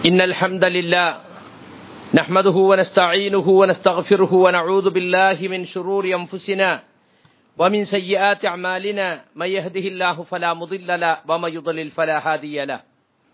إن الحمد لله نحمده ونستعينه ونستغفره ونعوذ بالله من شرور أنفسنا ومن سيئات أعمالنا من يهده الله فلا مضل له ومن يضلل فلا هادي له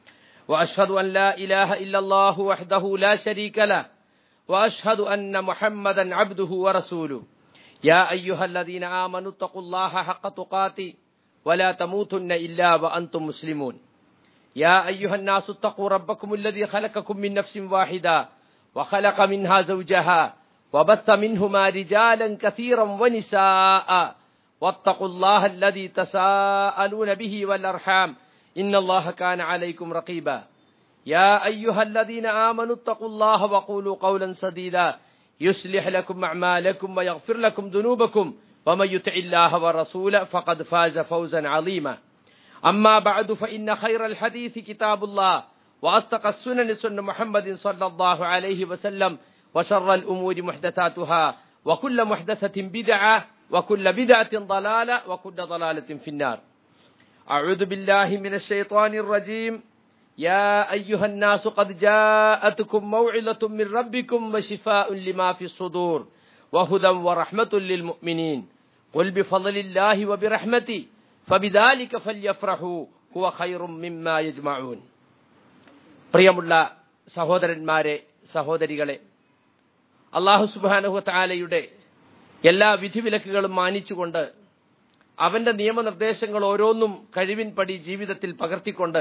وأشهد أن لا إله إلا الله وحده لا شريك له وأشهد أن محمدا عبده ورسوله يا أيها الذين آمنوا اتقوا الله حق تقاته ولا تموتن إلا وأنتم مسلمون يا أيها الناس اتقوا ربكم الذي خلقكم من نفس واحدة وخلق منها زوجها وبث منهما رجالا كثيرا ونساء واتقوا الله الذي تساءلون به والأرحام إن الله كان عليكم رقيبا يا أيها الذين آمنوا اتقوا الله وقولوا قولا سديدا يصلح لكم أعمالكم ويغفر لكم ذنوبكم ومن يطع الله ورسوله فقد فاز فوزا عظيما أما بعد فإن خير الحديث كتاب الله وأصدق السنن سنة محمد صلى الله عليه وسلم وشر الأمور محدثاتها وكل محدثة بدعة وكل بدعة ضلالة وكل ضلالة في النار أعوذ بالله من الشيطان الرجيم يا أيها الناس قد جاءتكم موعظة من ربكم وشفاء لما في الصدور وهدى ورحمة للمؤمنين قل بفضل الله وبرحمته فبذلك فليفرحوا هو خير مما يجمعون പ്രിയമുള്ള സഹോദരന്മാരെ സഹോദരികളെ അള്ളാഹു സുബാനുഹു താലയുടെ എല്ലാ വിധിവിലക്കുകളും മാനിച്ചുകൊണ്ട് അവന്റെ നിയമനിർദ്ദേശങ്ങൾ ഓരോന്നും കഴിവിൻപടി ജീവിതത്തിൽ പകർത്തിക്കൊണ്ട്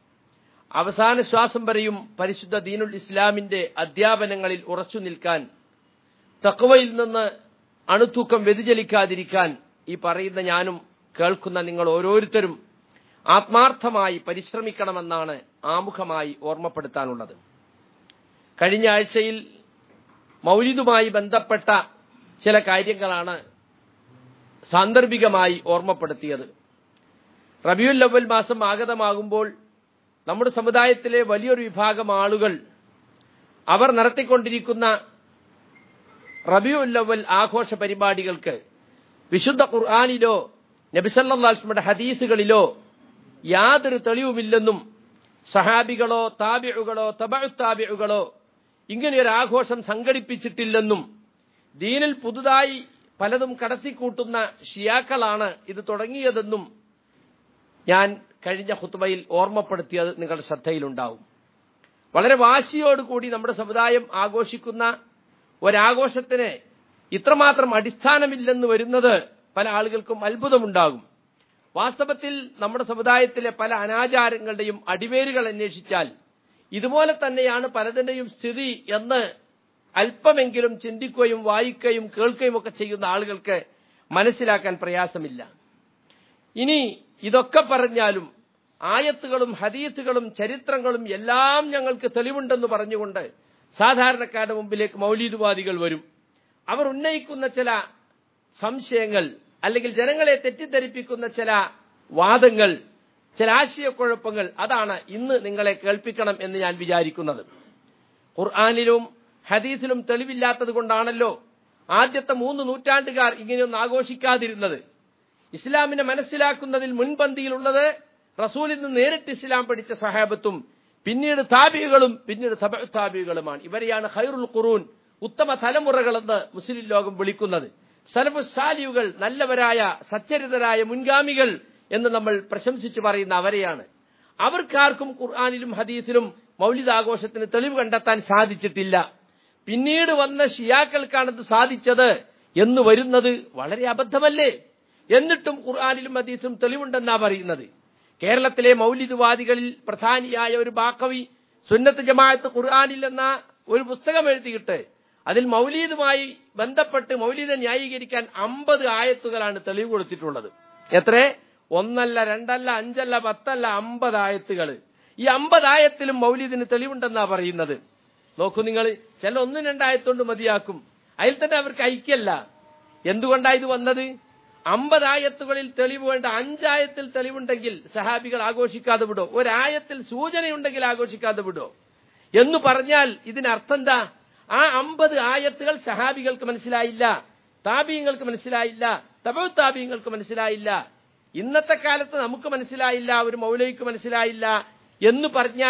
അവസാന ശ്വാസം വരെയും പരിശുദ്ധ ദീനുൽ ഇസ്ലാമിന്റെ അധ്യാപനങ്ങളിൽ ഉറച്ചു നിൽക്കാൻ തക്കവയിൽ നിന്ന് അണുത്തൂക്കം വ്യതിചലിക്കാതിരിക്കാൻ ഈ പറയുന്ന ഞാനും കേൾക്കുന്ന നിങ്ങൾ ഓരോരുത്തരും ആത്മാർത്ഥമായി പരിശ്രമിക്കണമെന്നാണ് ആമുഖമായി ഓർമ്മപ്പെടുത്താനുള്ളത് കഴിഞ്ഞ ആഴ്ചയിൽ മൗലിദുമായി ബന്ധപ്പെട്ട ചില കാര്യങ്ങളാണ് സാന്ദർഭികമായി ഓർമ്മപ്പെടുത്തിയത് റബിയുൽ അവൽ മാസം ആഗതമാകുമ്പോൾ നമ്മുടെ സമുദായത്തിലെ വലിയൊരു വിഭാഗം ആളുകൾ അവർ നടത്തിക്കൊണ്ടിരിക്കുന്ന റബിയുൽ അവൽ ആഘോഷ പരിപാടികൾക്ക് വിശുദ്ധ ഖുർആാനിലോ നബിസല്ലാസ്മയുടെ ഹദീസുകളിലോ യാതൊരു തെളിവുമില്ലെന്നും സഹാബികളോ താബിഴുകളോ തബഴുത്താബിഴുകളോ ഇങ്ങനെയൊരു ആഘോഷം സംഘടിപ്പിച്ചിട്ടില്ലെന്നും ദീനിൽ പുതുതായി പലതും കടത്തിക്കൂട്ടുന്ന ഷിയാക്കളാണ് ഇത് തുടങ്ങിയതെന്നും ഞാൻ കഴിഞ്ഞ ഹുത്തുബയിൽ ഓർമ്മപ്പെടുത്തിയത് നിങ്ങളുടെ ശ്രദ്ധയിലുണ്ടാവും വളരെ വാശിയോടുകൂടി നമ്മുടെ സമുദായം ആഘോഷിക്കുന്ന ഒരാഘോഷത്തിന് ഇത്രമാത്രം അടിസ്ഥാനമില്ലെന്ന് വരുന്നത് പല ആളുകൾക്കും അത്ഭുതമുണ്ടാകും വാസ്തവത്തിൽ നമ്മുടെ സമുദായത്തിലെ പല അനാചാരങ്ങളുടെയും അടിവേരുകൾ അന്വേഷിച്ചാൽ ഇതുപോലെ തന്നെയാണ് പലതിന്റെയും സ്ഥിതി എന്ന് അല്പമെങ്കിലും ചിന്തിക്കുകയും വായിക്കുകയും കേൾക്കുകയും ഒക്കെ ചെയ്യുന്ന ആളുകൾക്ക് മനസ്സിലാക്കാൻ പ്രയാസമില്ല ഇനി ഇതൊക്കെ പറഞ്ഞാലും ആയത്തുകളും ഹദീത്തുകളും ചരിത്രങ്ങളും എല്ലാം ഞങ്ങൾക്ക് തെളിവുണ്ടെന്ന് പറഞ്ഞുകൊണ്ട് സാധാരണക്കാരുടെ മുമ്പിലേക്ക് മൗലീദുവാദികൾ വരും അവർ ഉന്നയിക്കുന്ന ചില സംശയങ്ങൾ അല്ലെങ്കിൽ ജനങ്ങളെ തെറ്റിദ്ധരിപ്പിക്കുന്ന ചില വാദങ്ങൾ ചില ആശയക്കുഴപ്പങ്ങൾ അതാണ് ഇന്ന് നിങ്ങളെ കേൾപ്പിക്കണം എന്ന് ഞാൻ വിചാരിക്കുന്നത് ഖുർആാനിലും ഹദീസിലും തെളിവില്ലാത്തത് കൊണ്ടാണല്ലോ ആദ്യത്തെ മൂന്ന് നൂറ്റാണ്ടുകാർ ഇങ്ങനെയൊന്നും ആഘോഷിക്കാതിരുന്നത് ഇസ്ലാമിനെ മനസ്സിലാക്കുന്നതിൽ മുൻപന്തിയിലുള്ളത് റസൂലിൽ നിന്ന് നേരിട്ട് ഇസ്ലാം പഠിച്ച സഹാബത്തും പിന്നീട് താബികളും പിന്നീട് താബികളുമാണ് ഇവരെയാണ് ഖൈറുൽ ഖുറൂൻ ഉത്തമ തലമുറകളെന്ന് മുസ്ലിം ലോകം വിളിക്കുന്നത് സലഫു സാലിയുകൾ നല്ലവരായ സച്ചരിതരായ മുൻഗാമികൾ എന്ന് നമ്മൾ പ്രശംസിച്ചു പറയുന്ന അവരെയാണ് അവർക്കാർക്കും ഖുർആാനിലും ഹദീസിലും മൗലികാഘോഷത്തിന് തെളിവ് കണ്ടെത്താൻ സാധിച്ചിട്ടില്ല പിന്നീട് വന്ന ഷിയാക്കൾക്കാണത് സാധിച്ചത് എന്ന് വരുന്നത് വളരെ അബദ്ധമല്ലേ എന്നിട്ടും ഖുർആാനിലും ഹദീസിലും തെളിവുണ്ടെന്നാ പറയുന്നത് കേരളത്തിലെ മൗലിദുവാദികളിൽ പ്രധാനിയായ ഒരു ബാക്കവി സുന്നത്ത് ജമാഅത്ത് ഖുർആാനിൽ എന്ന ഒരു പുസ്തകം എഴുതിയിട്ട് അതിൽ മൗലീദുമായി ബന്ധപ്പെട്ട് മൗലീദ ന്യായീകരിക്കാൻ അമ്പത് ആയത്തുകളാണ് തെളിവ് കൊടുത്തിട്ടുള്ളത് എത്ര ഒന്നല്ല രണ്ടല്ല അഞ്ചല്ല പത്തല്ല അമ്പത് ആയത്തുകൾ ഈ അമ്പത് ആയത്തിലും മൗലീദിന് തെളിവുണ്ടെന്നാ പറയുന്നത് നോക്കൂ നിങ്ങൾ ചില ഒന്നും രണ്ടായത്തുകൊണ്ട് മതിയാക്കും അതിൽ തന്നെ അവർക്ക് ഐക്യല്ല എന്തുകൊണ്ടാ ഇത് വന്നത് അമ്പത് ആയത്തുകളിൽ തെളിവ് വേണ്ട അഞ്ചായത്തിൽ തെളിവുണ്ടെങ്കിൽ സഹാബികൾ ആഘോഷിക്കാതെ വിടോ ഒരായത്തിൽ സൂചനയുണ്ടെങ്കിൽ ആഘോഷിക്കാതെ വിടോ എന്ന് പറഞ്ഞാൽ ഇതിനർത്ഥം എന്താ ആ അമ്പത് ആയത്തുകൾ സഹാബികൾക്ക് മനസ്സിലായില്ല താബീയങ്ങൾക്ക് മനസ്സിലായില്ല തപോ താബീയങ്ങൾക്ക് മനസ്സിലായില്ല ഇന്നത്തെ കാലത്ത് നമുക്ക് മനസ്സിലായില്ല ഒരു മൗലവിക്ക് മനസ്സിലായില്ല എന്ന് പറഞ്ഞാൽ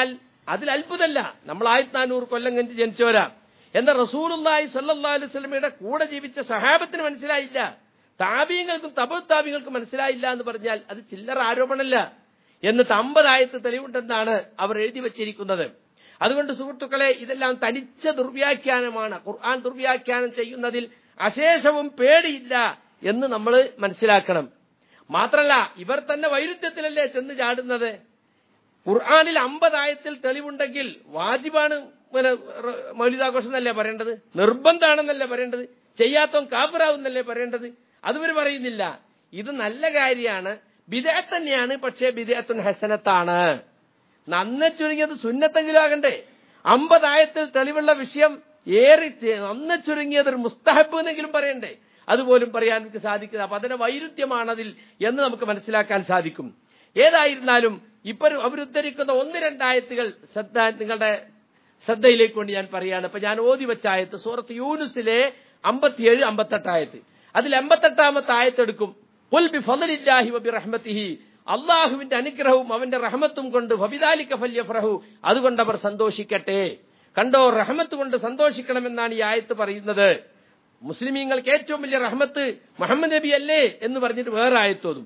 അതിൽ അത്ഭുതമല്ല നമ്മൾ ആയിരത്തി നാനൂറ് കൊല്ലം കഴിഞ്ഞ് ജനിച്ചവരാ എന്ന റസൂലുള്ളാഹി സല്ലല്ലാഹു അലൈഹി വസല്ലമയുടെ കൂടെ ജീവിച്ച സഹാബത്തിന് മനസ്സിലായില്ല താബീങ്ങൾക്കും തപത്താബിങ്ങൾക്കും മനസ്സിലായില്ല എന്ന് പറഞ്ഞാൽ അത് ചില്ലറ ആരോപണമല്ല എന്നിട്ട് അമ്പതായത്ത് തെളിവുണ്ടെന്നാണ് അവർ എഴുതി വച്ചിരിക്കുന്നത് അതുകൊണ്ട് സുഹൃത്തുക്കളെ ഇതെല്ലാം തനിച്ച ദുർവ്യാഖ്യാനമാണ് ഖുർആൻ ദുർവ്യാഖ്യാനം ചെയ്യുന്നതിൽ അശേഷവും പേടിയില്ല എന്ന് നമ്മൾ മനസ്സിലാക്കണം മാത്രല്ല ഇവർ തന്നെ വൈരുദ്ധ്യത്തിലല്ലേ ചെന്ന് ചാടുന്നത് ഖുർആാനിൽ അമ്പതായത്തിൽ തെളിവുണ്ടെങ്കിൽ വാജിബാണ് പിന്നെ റ- മൗലികാഘോഷം എന്നല്ലേ പറയേണ്ടത് നിർബന്ധമാണെന്നല്ലേ പറയേണ്ടത് ചെയ്യാത്തവൻ കാഫിറാവുന്നല്ലേ പറയേണ്ടത് അതുവരെ പറയുന്നില്ല ഇത് നല്ല കാര്യമാണ് ബിദഅത്ത് തന്നെയാണ് പക്ഷേ ബിദഅത്തുൻ ഹസനത്താണ് നന്നെ ചുരുങ്ങിയത് സുന്നത്തെങ്കിലും ആകണ്ടേ അമ്പതായത്തിൽ തെളിവുള്ള വിഷയം ഏറി നന്നെ ചുരുങ്ങിയത് ഒരു മുസ്തഹബ് എന്നെങ്കിലും പറയണ്ടേ അതുപോലും പറയാൻ നമുക്ക് സാധിക്കുന്നത് അപ്പൊ അതിന്റെ വൈരുദ്ധ്യമാണതിൽ എന്ന് നമുക്ക് മനസ്സിലാക്കാൻ സാധിക്കും ഏതായിരുന്നാലും ഇപ്പൊ അവരുദ്ധരിക്കുന്ന ഒന്ന് രണ്ടായത്തുകൾ ശ്രദ്ധ നിങ്ങളുടെ ശ്രദ്ധയിലേക്ക് കൊണ്ട് ഞാൻ പറയാണ് ഇപ്പൊ ഞാൻ ഓതി വെച്ച ആയത്ത് സൂറത്ത് യൂനുസിലെ അമ്പത്തിയേഴ് അമ്പത്തെട്ടായത്ത് അതിൽ എൺപത്തെട്ടാമത്തെ ആയത്തെടുക്കും "ഖുൽ ബിഫദ്ലില്ലാഹി വബിറഹ്മതിഹി അള്ളാഹുവിന്റെ അനുഗ്രഹവും അവന്റെ റഹ്മത്തും കൊണ്ട് ഫബിദാലിക ഫല്യഫ്രഹു അതുകൊണ്ട് അവർ സന്തോഷിക്കട്ടെ കണ്ടോ റഹ്മത്ത് കൊണ്ട് സന്തോഷിക്കണമെന്നാണ് ഈ ആയത്ത് പറയുന്നത് മുസ്ലിമീങ്ങൾക്ക് ഏറ്റവും വലിയ റഹ്മത്ത് മുഹമ്മദ് നബി അല്ലേ എന്ന് പറഞ്ഞിട്ട് വേറെ ആയത്തോതും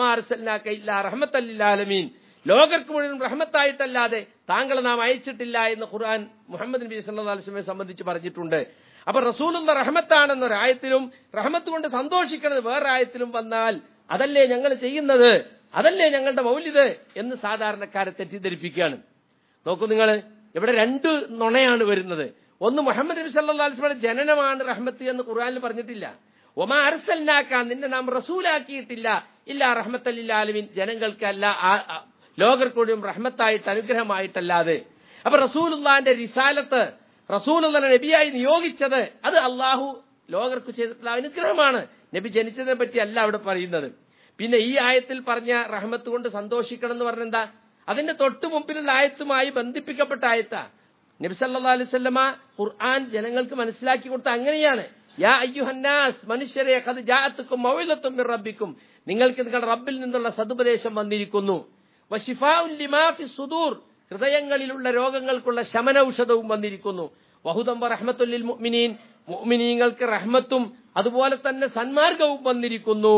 റഹ്മത്തല്ലാലമീൻ ലോകർക്ക് മുഴുവൻ റഹ്മത്തായിട്ടല്ലാതെ താങ്കളെ നാം അയച്ചിട്ടില്ല എന്ന് ഖുർആൻ മുഹമ്മദ് നബി സല്ലല്ലാഹു അലൈഹി വസല്ലമയെ സംബന്ധിച്ച് പറഞ്ഞിട്ടുണ്ട് അപ്പൊ റസൂലുള്ള റഹ്മത്താണെന്നൊരു ആയത്തിലും റഹ്മത്ത് കൊണ്ട് സന്തോഷിക്കണത് വേറെ ആയത്തിലും വന്നാൽ അതല്ലേ ഞങ്ങൾ ചെയ്യുന്നത് അതല്ലേ ഞങ്ങളുടെ മൗല്യത് എന്ന് സാധാരണക്കാരെ തെറ്റിദ്ധരിപ്പിക്കുകയാണ് നോക്കൂ നിങ്ങൾ ഇവിടെ രണ്ട് നുണയാണ് വരുന്നത് ഒന്ന് മുഹമ്മദ് നബി സല്ലല്ലാഹു അലൈഹി വസല്ലമയുടെ ജനനമാണ് റഹ്മത്ത് എന്ന് ഖുർആനിൽ പറഞ്ഞിട്ടില്ല ഒമാ അർസൽനാക്കാൻ നിന്നെ നാം റസൂലാക്കിയിട്ടില്ല ഇല്ല റഹ്മത്തല്ലാലുവിൻ ജനങ്ങൾക്കല്ല ആ- ആ- ലോകർക്കൂടിയും റഹ്മത്തായിട്ട് അനുഗ്രഹമായിട്ടല്ലാതെ അപ്പൊ റസൂലുള്ളാന്റെ റിസാലത്ത് റസൂലുള്ള നബിയായി നിയോഗിച്ചത് അത് അള്ളാഹു ലോകർക്ക് ചെയ്തിട്ടുള്ള അനുഗ്രഹമാണ് നബി ജനിച്ചതിനെ പറ്റി അല്ല അവിടെ പറയുന്നത് പിന്നെ ഈ ആയത്തിൽ പറഞ്ഞ റഹ്മത്ത് കൊണ്ട് സന്തോഷിക്കണം എന്ന് പറഞ്ഞെന്താ അതിന്റെ തൊട്ടു മുമ്പിലുള്ള ആയത്തുമായി ബന്ധിപ്പിക്കപ്പെട്ട ആയത്താ നബി സല്ലല്ലാഹു അലൈഹി വസല്ലമ ഖുർആൻ ജനങ്ങൾക്ക് മനസ്സിലാക്കി കൊടുത്ത അങ്ങനെയാണ് യാ അയ്യുഹന്നാസ് മനുഷ്യരെ ഖദ് ജാഅത്തുക്കും മൗഇദത്തും മിർ റബ്ബിക്കും നിങ്ങൾക്ക് നിങ്ങളുടെ റബ്ബിൽ നിന്നുള്ള സതുപദേശം വന്നിരിക്കുന്നു വശിഫാഉൻ ലിമാ ഫി സുദൂർ ഹൃദയങ്ങളിലുള്ള രോഗങ്ങൾക്കുള്ള ശമനൌഷധവും വന്നിരിക്കുന്നു വഹുദം റഹ്മത്തുല്ലിൽ മുഅ്മിനീൻ മുഅ്മിനീങ്ങൾക്ക് റഹ്മത്തും അതുപോലെ തന്നെ സന്മാർഗവും വന്നിരിക്കുന്നു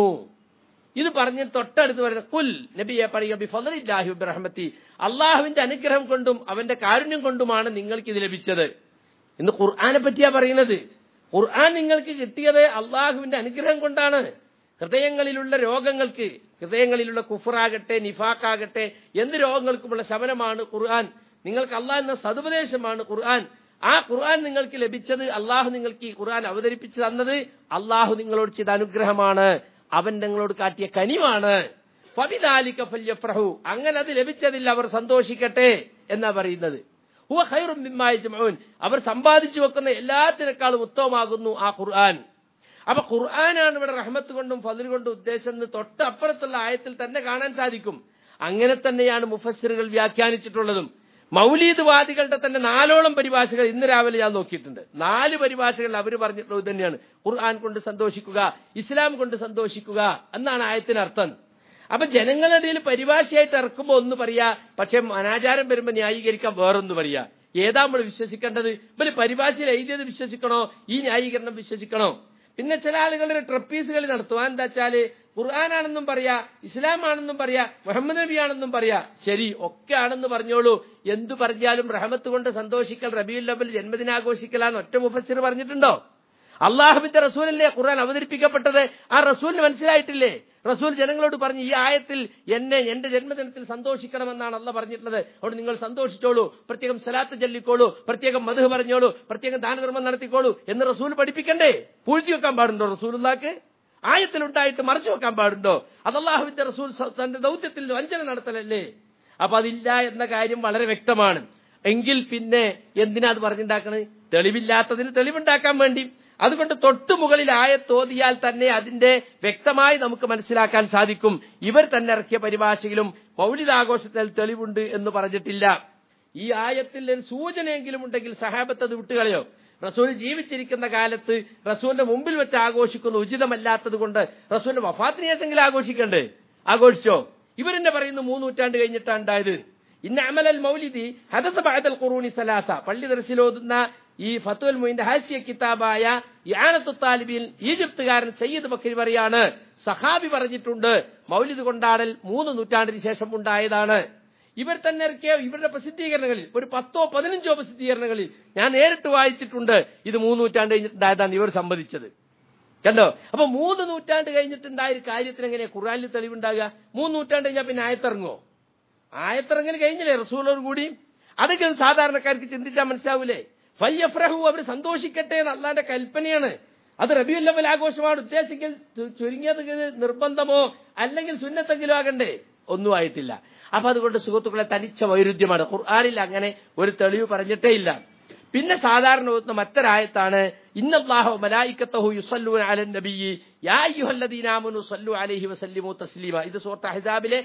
ഇത് പറഞ്ഞ് തൊട്ടടുത്ത് പറയുന്ന കുൽ നബിയെ പറയുക ബിഫലില്ലാഹി റഹ്മത്തി അള്ളാഹുവിന്റെ അനുഗ്രഹം കൊണ്ടും അവന്റെ കാരുണ്യം കൊണ്ടുമാണ് നിങ്ങൾക്ക് ഇത് ലഭിച്ചത് ഇന്ന് ഖുർആനെ പറ്റിയാ പറയുന്നത് ഖുർആൻ നിങ്ങൾക്ക് കിട്ടിയത് അള്ളാഹുവിന്റെ അനുഗ്രഹം കൊണ്ടാണ് ഹൃദയങ്ങളിലുള്ള രോഗങ്ങൾക്ക് ഹൃദയങ്ങളിലുള്ള കുഫറാകട്ടെ നിഫാക്കാകട്ടെ എന്ത് രോഗങ്ങൾക്കുമുള്ള ശമനമാണ് ഖുർആൻ നിങ്ങൾക്ക് അള്ളാഹ് എന്ന സതുപദേശമാണ് ഖുർആൻ ആ ഖുർആൻ നിങ്ങൾക്ക് ലഭിച്ചത് അള്ളാഹു നിങ്ങൾക്ക് ഈ ഖുർആൻ അവതരിപ്പിച്ചു തന്നത് അള്ളാഹു നിങ്ങളോട് ചെയ്ത അനുഗ്രഹമാണ് അവൻ നിങ്ങളോട് കാട്ടിയ കനിവാണ് ഫബിദാലിക ഫല്യഫ്രഹു അങ്ങനെ അത് ലഭിച്ചതിൽ അവർ സന്തോഷിക്കട്ടെ എന്നാ പറയുന്നത് ഹുവ ഖൈറും മിമ്മാ യജ്മഊൻ അവർ സമ്പാദിച്ചു വെക്കുന്ന എല്ലാത്തിനേക്കാളും ഉത്തമമാകുന്നു ആ ഖുർആൻ അപ്പൊ ഖുർആനാണ് ഇവിടെ റഹ്മത്ത് കൊണ്ടും ഫതിൽ കൊണ്ടും ഉദ്ദേശം എന്ന് തൊട്ടപ്പുറത്തുള്ള ആയത്തിൽ തന്നെ കാണാൻ സാധിക്കും അങ്ങനെ തന്നെയാണ് മുഫസ്സിറുകൾ വ്യാഖ്യാനിച്ചിട്ടുള്ളതും മൗലീദ് വാദികളുടെ തന്നെ നാലോളം പരിഭാഷകൾ ഇന്ന് രാവിലെ ഞാൻ നോക്കിയിട്ടുണ്ട് നാല് പരിഭാഷകൾ അവർ പറഞ്ഞിട്ടുള്ളത് ഇത് തന്നെയാണ് ഖുർആൻ കൊണ്ട് സന്തോഷിക്കുക ഇസ്ലാം കൊണ്ട് സന്തോഷിക്കുക എന്നാണ് ആയത്തിനർത്ഥം അപ്പൊ ജനങ്ങളുടെ ഇടയിൽ പരിഭാഷയായിട്ട് ഇറക്കുമ്പോൾ ഒന്ന് പറയാ പക്ഷെ അനാചാരം വരുമ്പോൾ ന്യായീകരിക്കാൻ വേറൊന്ന് പറയാ ഏതാ നമ്മൾ വിശ്വസിക്കേണ്ടത് ഇവര് പരിഭാഷയിൽ എഴുതിയത് വിശ്വസിക്കണോ ഈ ന്യായീകരണം വിശ്വസിക്കണോ പിന്നെ ചില ആളുകളുടെ ട്രപ്പീസുകൾ നടത്തുക എന്താ വെച്ചാല് ഖുർആാനാണെന്നും പറയാ ഇസ്ലാം ആണെന്നും പറയാ മുഹമ്മദ് നബി ആണെന്നും പറയാ ശരി ഒക്കെ ആണെന്ന് പറഞ്ഞോളൂ എന്തു പറഞ്ഞാലും റഹമത്ത് കൊണ്ട് സന്തോഷിക്കൽ റബിയുൽ ലബൽ ജന്മദിനാഘോഷിക്കലാന്ന് ഒറ്റ മുഫസ്സിർ പറഞ്ഞിട്ടുണ്ടോ അള്ളാഹുവിന്റെ റസൂലല്ലേ ഖുർആൻ അവതരിപ്പിക്കപ്പെട്ടത് ആ റസൂലിന് മനസ്സിലായിട്ടില്ലേ റസൂൽ ജനങ്ങളോട് പറഞ്ഞു ഈ ആയത്തിൽ എന്നെ എന്റെ ജന്മദിനത്തിൽ സന്തോഷിക്കണമെന്നാണ് അല്ല പറഞ്ഞിട്ടുള്ളത് അതുകൊണ്ട് നിങ്ങൾ സന്തോഷിച്ചോളൂ പ്രത്യേകം സലാത്ത് ചൊല്ലിക്കോളൂ പ്രത്യേകം മധു പറഞ്ഞോളൂ പ്രത്യേകം ദാനധർമ്മം നടത്തിക്കോളൂ എന്ന് റസൂൽ പഠിപ്പിക്കണ്ടേ പൂഴ്ത്തി വെക്കാൻ പാടുണ്ടോ റസൂലുള്ളാക്ക് ആയത്തിലുണ്ടായിട്ട് മറച്ചു വെക്കാൻ പാടുണ്ടോ അത് അള്ളാഹുവിന്റെ റസൂൽ സ- തന്റെ ദൗത്യത്തിൽ വഞ്ചന നടത്തലല്ലേ അപ്പൊ അതില്ല എന്ന കാര്യം വളരെ വ്യക്തമാണ് എങ്കിൽ പിന്നെ എന്തിനാ അത് പറഞ്ഞുണ്ടാക്കണത് തെളിവില്ലാത്തതിന് തെളിവുണ്ടാക്കാൻ വേണ്ടി അതുകൊണ്ട് തൊട്ടു മുകളിൽ ആയത്തോതിയാൽ തന്നെ അതിന്റെ വ്യക്തമായി നമുക്ക് മനസ്സിലാക്കാൻ സാധിക്കും ഇവർ തന്നെ ഇറക്കിയ പരിഭാഷയിലും മൗലികാഘോഷത്തിൽ തെളിവുണ്ട് എന്ന് പറഞ്ഞിട്ടില്ല ഈ ആയത്തിൽ ഒരു സൂചനയെങ്കിലും ഉണ്ടെങ്കിൽ സഹാബത്ത് അത് വിട്ടുകളയോ റസൂൽ ജീവിച്ചിരിക്കുന്ന കാലത്ത് റസൂലിന്റെ മുമ്പിൽ വെച്ച് ആഘോഷിക്കുന്ന ഉചിതമല്ലാത്തത് കൊണ്ട് റസൂലിന്റെ വഫാത്തിന് ശേഷമെങ്കിലും ആഘോഷിക്കണ്ടേ ആഘോഷിച്ചോ ഇവരെന്നെ പറയുന്നു മൂന്ന് നൂറ്റാണ്ട് കഴിഞ്ഞിട്ടാണ് ഉണ്ടായത് ഇന്ന അമലൽ മൗലിദി ഹദസ ബഅദൽ ഖുറൂനി സലാസ പള്ളി ദർശിലോതുന്ന ഈ ഫത്തുൽ മുയിന്റെ ഹാസ്യ കിതാബായ യാനത്തു താലിബിൽ ഈജിപ്തുകാരൻ സയ്യിദ് ബക്കരി പറയാണ് സഹാബി പറഞ്ഞിട്ടുണ്ട് മൗലിദ് കൊണ്ടാടൽ മൂന്ന് നൂറ്റാണ്ടിന് ശേഷം ഉണ്ടായതാണ് ഇവർ തന്നെ ഇറക്കിയ ഇവരുടെ പ്രസിദ്ധീകരണങ്ങളിൽ ഒരു പത്തോ പതിനഞ്ചോ പ്രസിദ്ധീകരണങ്ങളിൽ ഞാൻ നേരിട്ട് വായിച്ചിട്ടുണ്ട് ഇത് മൂന്ന് നൂറ്റാണ്ട് കഴിഞ്ഞിട്ടുണ്ടായതാണ് ഇവർ സംബന്ധിച്ചത് കണ്ടോ അപ്പൊ മൂന്ന് നൂറ്റാണ്ട് കഴിഞ്ഞിട്ടുണ്ടായ ഒരു കാര്യത്തിന് എങ്ങനെ ഖുറാനിൽ തെളിവുണ്ടാകുക മൂന്ന് നൂറ്റാണ്ട് കഴിഞ്ഞാൽ പിന്നെ ആയത്തിറങ്ങോ ആയത്തിറങ്ങൽ കഴിഞ്ഞില്ലേ റസൂലോട് കൂടി അതൊക്കെ സാധാരണക്കാർക്ക് ചിന്തിച്ചാൽ മനസ്സിലാവൂലേ ഫയ്യഫ്രഹു അവർ സന്തോഷിക്കട്ടെ എന്ന് അള്ളാന്റെ കൽപ്പനയാണ് അത് റബിയുൽ ലവൽ ആഘോഷമാണ് ഉദ്ദേശിക്കൽ ചു- ചുരുങ്ങിയത് ഇത് നിർബന്ധമോ അല്ലെങ്കിൽ സുന്നത്തെങ്കിലും ആകണ്ടേ ഒന്നും ആയിട്ടില്ല അപ്പൊ അതുകൊണ്ട് സുഹൃത്തുക്കളെ തനിച്ച വൈരുദ്ധ്യമാണ് ഖുർആാനിൽ അങ്ങനെ ഒരു തെളിവ് പറഞ്ഞിട്ടേ ഇല്ല പിന്നെ സാധാരണ ഓതുന്ന മറ്റൊരായത്താണ് ഇന്നല്ലാഹു മലായിക്കത്തഹു യുസല്ലൂന അലൻ നബിയ്യി യാ അയ്യുഹല്ലദീന ആമനു സല്ലു അലൈഹി വസല്ലിമു തസ്ലീമ ഇത് സൂറത്ത് അഹ്സാബിലെ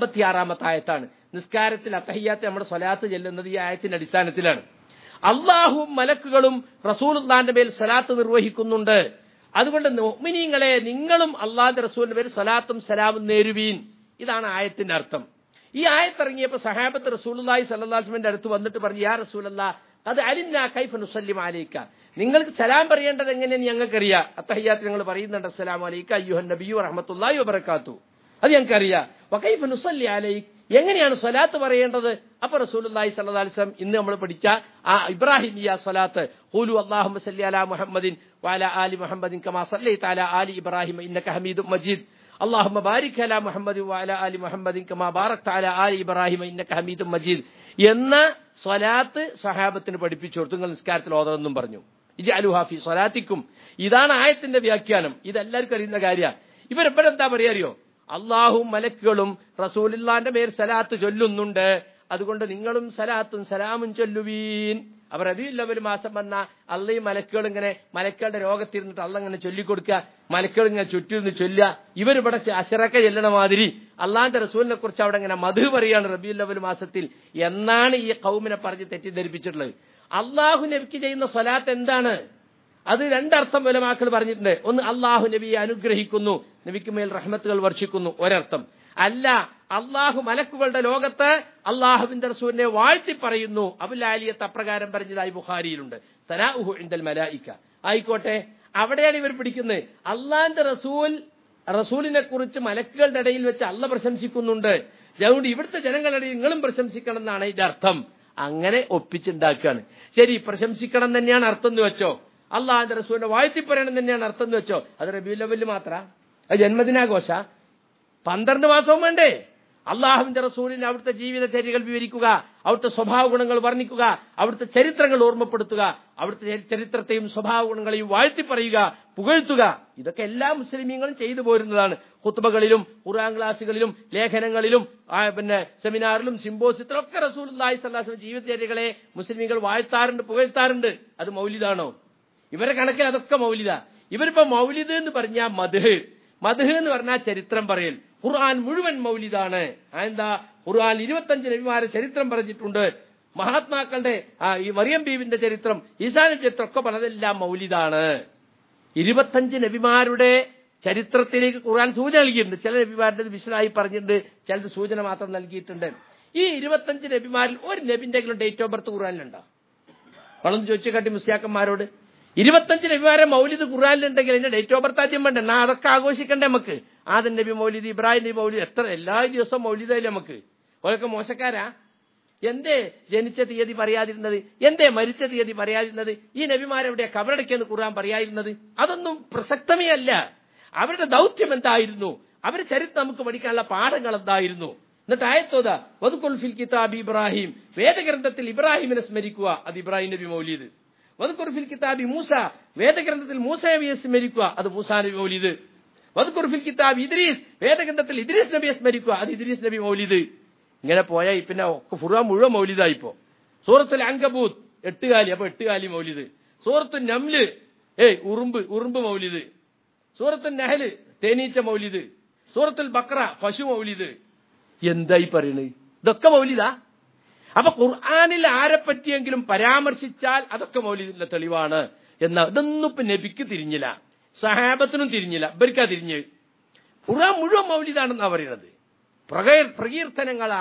56 ആയത്താണ് നിസ്കാരത്തിൽ അത്തഹിയാത്ത് നമ്മുടെ സ്വലാത്ത് ചെല്ലുന്നത് ഈ ആയത്തിന്റെ അടിസ്ഥാനത്തിലാണ് അള്ളാഹുവും മലക്കുകളും റസൂലുള്ളാന്റെ മേൽ സ്വലാത്ത് നിർവഹിക്കുന്നുണ്ട് അതുകൊണ്ട് മുഅ്മിനീങ്ങളെ നിങ്ങളും അള്ളാന്റെ റസൂലിന്റെ പേര് സ്വലാത്തും സലാമും നേരുവീൻ ഇതാണ് ആയത്തിന്റെ അർത്ഥം ഈ ആയത്തിറങ്ങിയപ്പോൾ സഹാബത്ത് റസൂലുള്ളാഹി സ്വല്ലല്ലാഹു അലൈഹി വസല്ലമയുടെ അടുത്ത് വന്നിട്ട് പറഞ്ഞു യാ റസൂലല്ലാ അത് അലിന്ന കൈഫ നുസല്ലിം അലൈക്ക നിങ്ങൾക്ക് സലാം പറയേണ്ടത് എങ്ങനെയെന്ന് ഞങ്ങൾക്കറിയാം അത്തഹിയാത്ത് നിങ്ങൾ പറയുന്നുണ്ട് അസ്സലാമു അലൈക്ക അയ്യുഹൻ നബിയു റഹ്മത്തുള്ളാഹി വബറകാത്തു അത് ഞങ്ങൾക്കറിയാം വകൈഫ നുസല്ലി അലൈക് എങ്ങനെയാണ് സ്വലാത്ത് പറയേണ്ടത് അപ്പൊ റസൂലുള്ളാഹി സ്വല്ലല്ലാഹു അലൈഹി വസല്ലം ഇന്ന് നമ്മൾ പഠിച്ച ആ ഇബ്രാഹിമിയ സ്വലാത്ത് ഖൂലു അല്ലാഹുമ്മ സല്ലി അലാ മുഹമ്മദിൻ വഅലാ ആലി മുഹമ്മദിൻ കമാ സല്ലൈത അലാ ആലി ഇബ്രാഹിം ഇന്നക ഹമീദും മജീദ് اللهم بارك على محمد وعلى آل محمد كما باركت على آل إبراهيم إنك حميد مجيد എന്ന സ്വലാത്ത് സഹാബത്തിന് പഠിപ്പിച്ചു കൊടുത്തു നിങ്ങൾ നിസ്കാരത്തിൽ ഓതണമെന്നും പറഞ്ഞു ഇജാലുഹാഫി സ്വലാത്തിക്കും ഇതാണ് ആയത്തിന്റെ വ്യാഖ്യാനം ഇത് എല്ലാവർക്കും അറിയുന്ന കാര്യമാണ് ഇവരെപ്പോഴെന്താ പറയാറിയോ അള്ളാഹും മലക്കുകളും റസൂലില്ലാന്റെ മേൽ സലാത്ത് ചൊല്ലുന്നുണ്ട് അതുകൊണ്ട് നിങ്ങളും സലാത്തും സലാമും ചൊല്ലുവീൻ അവർ റബിയുല്ലവൽ മാസം വന്ന അള്ളയും മലക്കുകളും ഇങ്ങനെ മലക്കളുടെ രോഗത്തിരുന്നിട്ട് അള്ള ഇങ്ങനെ ചൊല്ലിക്കൊടുക്കുക മലക്കുകൾ ഇങ്ങനെ ചുറ്റിരുന്ന് ചൊല്ലുക ഇവരിവിടെ അശറക്ക ചെല്ലണ മാതിരി അള്ളാന്റെ റസൂലിനെ കുറിച്ച് അവിടെ ഇങ്ങനെ മധു പറയാണ് റബിയുല്ലവൽ മാസത്തിൽ എന്നാണ് ഈ കൗമിനെ പറഞ്ഞ് തെറ്റിദ്ധരിപ്പിച്ചിട്ടുള്ളത് അള്ളാഹു നബിക്ക് ചെയ്യുന്ന സ്വലാത്ത് എന്താണ് അത് രണ്ടർത്ഥം വലമാക്കൾ പറഞ്ഞിട്ടുണ്ട് ഒന്ന് അള്ളാഹു നബിയെ അനുഗ്രഹിക്കുന്നു നബിക്ക് മേൽ റഹ്മത്തുകൾ വർഷിക്കുന്നു ഒരർത്ഥം അല്ല അള്ളാഹു മലക്കുകളുടെ ലോകത്ത് അള്ളാഹുവിന്റെ റസൂലിനെ വാഴ്ത്തി പറയുന്നു അബുലാലിയത്ത് അപ്രകാരം പറഞ്ഞതായി ബുഖാരിയിലുണ്ട് സനാഉഹു ഇൻദൽ മലായിക്ക ആയിക്കോട്ടെ അവിടെയാണ് ഇവർ പിടിക്കുന്നത് അള്ളാന്റെ റസൂൽ റസൂലിനെ കുറിച്ച് മലക്കുകളുടെ ഇടയിൽ വെച്ച് അള്ള പ്രശംസിക്കുന്നുണ്ട് അതുകൊണ്ട് ഇവിടുത്തെ ജനങ്ങളുടെ ഇടയിൽ നിങ്ങളും പ്രശംസിക്കണം എന്നാണ് ഇതിന്റെ അർത്ഥം അങ്ങനെ ഒപ്പിച്ചുണ്ടാക്കുകയാണ് ശരി പ്രശംസിക്കണം തന്നെയാണ് അർത്ഥം എന്ന് വെച്ചോ അള്ളാഹിന്റെ റസൂലിനെ വാഴ്ത്തി പറയണം തന്നെയാണ് അർത്ഥം എന്ന് വെച്ചോ അത് റബി ലെവലിൽ മാത്ര അത് ജന്മദിനാഘോഷ പന്ത്രണ്ട് മാസവും വേണ്ടേ അള്ളാഹുവിന്റെ റസൂലിന് അവിടുത്തെ ജീവിതചര്യകൾ വിവരിക്കുക അവിടുത്തെ സ്വഭാവ ഗുണങ്ങൾ വർണ്ണിക്കുക അവിടുത്തെ ചരിത്രങ്ങൾ ഓർമ്മപ്പെടുത്തുക അവിടുത്തെ ചരിത്രത്തെയും സ്വഭാവ ഗുണങ്ങളെയും വാഴ്ത്തി പറയുക പുകഴ്ത്തുക ഇതൊക്കെ എല്ലാ മുസ്ലിമീങ്ങളും ചെയ്തു പോരുന്നതാണ് കുത്തുബകളിലും ഖുർആൻ ക്ലാസുകളിലും ലേഖനങ്ങളിലും ആ, പിന്നെ സെമിനാറിലും സിംബോസിയത്തിലും ഒക്കെ റസൂൽ അള്ളാഹി സ്വല്ലാസ്ലം ജീവിതചര്യകളെ മുസ്ലിമീങ്ങൾ വാഴ്ത്താറുണ്ട് പുകഴ്ത്താറുണ്ട് അത് മൗലിദാണോ ഇവരെ കണക്കിൽ അതൊക്കെ മൗലിദ ഇവരിപ്പോ മൗലിദ് എന്ന് പറഞ്ഞാൽ മധുഹ് മധുഹ് എന്ന് പറഞ്ഞാൽ ചരിത്രം പറയൽ ഖുർആൻ മുഴുവൻ മൗലിദാണ് എന്താ ഖുർആൻ ഇരുപത്തഞ്ച് നബിമാരെ ചരിത്രം പറഞ്ഞിട്ടുണ്ട് മഹാത്മാക്കളുടെ ആ, ഈ മറിയം ബീവിന്റെ ചരിത്രം ഈസാന്റെ ചരിത്രം ഒക്കെ പറഞ്ഞതെല്ലാം മൗലിദാണ് ഇരുപത്തഞ്ച് നബിമാരുടെ ചരിത്രത്തിലേക്ക് ഖുർആൻ സൂചന നൽകിയിട്ടുണ്ട് ചില നബിമാരുടെ വിശദമായി പറഞ്ഞിട്ടുണ്ട് ചിലത് സൂചന മാത്രം നൽകിയിട്ടുണ്ട് ഈ ഇരുപത്തഞ്ച് നബിമാരിൽ ഒരു നബിന്റെങ്കിലും ഡേറ്റ് ഓഫ് ബർത്ത് ഖുർആനിലുണ്ടോ വളർന്ന് ചോദിച്ചു കാട്ടി മുസ്ലിയാക്കന്മാരോട് ഇരുപത്തഞ്ച് നബിമാരെ മൗലിദ് ഖുറാനിലുണ്ടെങ്കിൽ അതിന്റെ ഡേറ്റ് ഓഫ് ബർത്ത് ആദ്യം വേണ്ട എന്നാ അതൊക്കെ ആഘോഷിക്കണ്ടേ നമുക്ക് ആദൻ നബി മൗലിദ് ഇബ്രാഹിം നബി മൗലിദ് എത്ര എല്ലാ ദിവസവും മൗലിദായില്ലേ നമുക്ക് അവരൊക്കെ മോശക്കാരാ എന്തേ ജനിച്ച തീയതി പറയാതിരുന്നത് എന്തേ മരിച്ച തീയതി പറയാതിരുന്നത് ഈ നബിമാരെവിടെ കബറടയ്ക്കെന്ന് ഖുർആൻ പറയാതിരുന്നത് അതൊന്നും പ്രസക്തമേ അല്ല അവരുടെ ദൗത്യം എന്തായിരുന്നു അവരുടെ ചരിത്രം നമുക്ക് പഠിക്കാനുള്ള പാഠങ്ങൾ എന്തായിരുന്നു എന്നിട്ട് ആയത്തോത വതുക്കുൽ ഫിൽ കിതാബ് ഇബ്രാഹിം വേദഗ്രന്ഥത്തിൽ ഇബ്രാഹിമിനെ സ്മരിക്കുക അത് ഇബ്രാഹിം നബി മൗലീദ് വതുക്കുർ ഫിൽ കിതാബി മൂസ വേദഗ്രന്ഥത്തിൽ മൂസ നബിയെ സ്മരിക്കുക അത് മൂസാ നബി മൗലീദ് വതുക്കുർ ഫിൽ കിതാബ് ഇദ്രീസ് വേദഗ്രന്ഥത്തിൽ ഇദ്രീസ് നബിയെ സ്മരിക്കുക അത് ഇദ്രീസ് നബി മൗലീദ് ഇങ്ങനെ പോയാൽ പിന്നെ ഒക്കെ ഫുറ മുഴുവൻ മൗലിദായിപ്പോ സൂറത്തുൽ അങ്കബൂത്ത് എട്ടുകാലി അപ്പൊ എട്ടുകാലി മൗലിദ് സൂറത്തു നംല് ഏയ് ഉറുമ്പ് ഉറുമ്പ് മൗലിദ് സൂറത്തുൽ നഹല് തേനീച്ച മൗലിദ് സൂറത്തുൽ ബക്ര പശു മൗലിദ് എന്തായി പറയണത് ഇതൊക്കെ മൗലിദാ അപ്പൊ ഖുർആാനിൽ ആരെ പറ്റിയെങ്കിലും പരാമർശിച്ചാൽ അതൊക്കെ മൗലിദിന്റെ തെളിവാണ് എന്നാ ഇതൊന്നും ഇപ്പൊ നബിക്ക് തിരിഞ്ഞില്ല സഹാബത്തിനും തിരിഞ്ഞില്ല ഇവർക്കാ തിരിഞ്ഞ് ഖുർആൻ മുഴുവൻ മൗലിദാണെന്നാ പറയുന്നത് പ്രകീർ പ്രകീർത്തനങ്ങളാണ്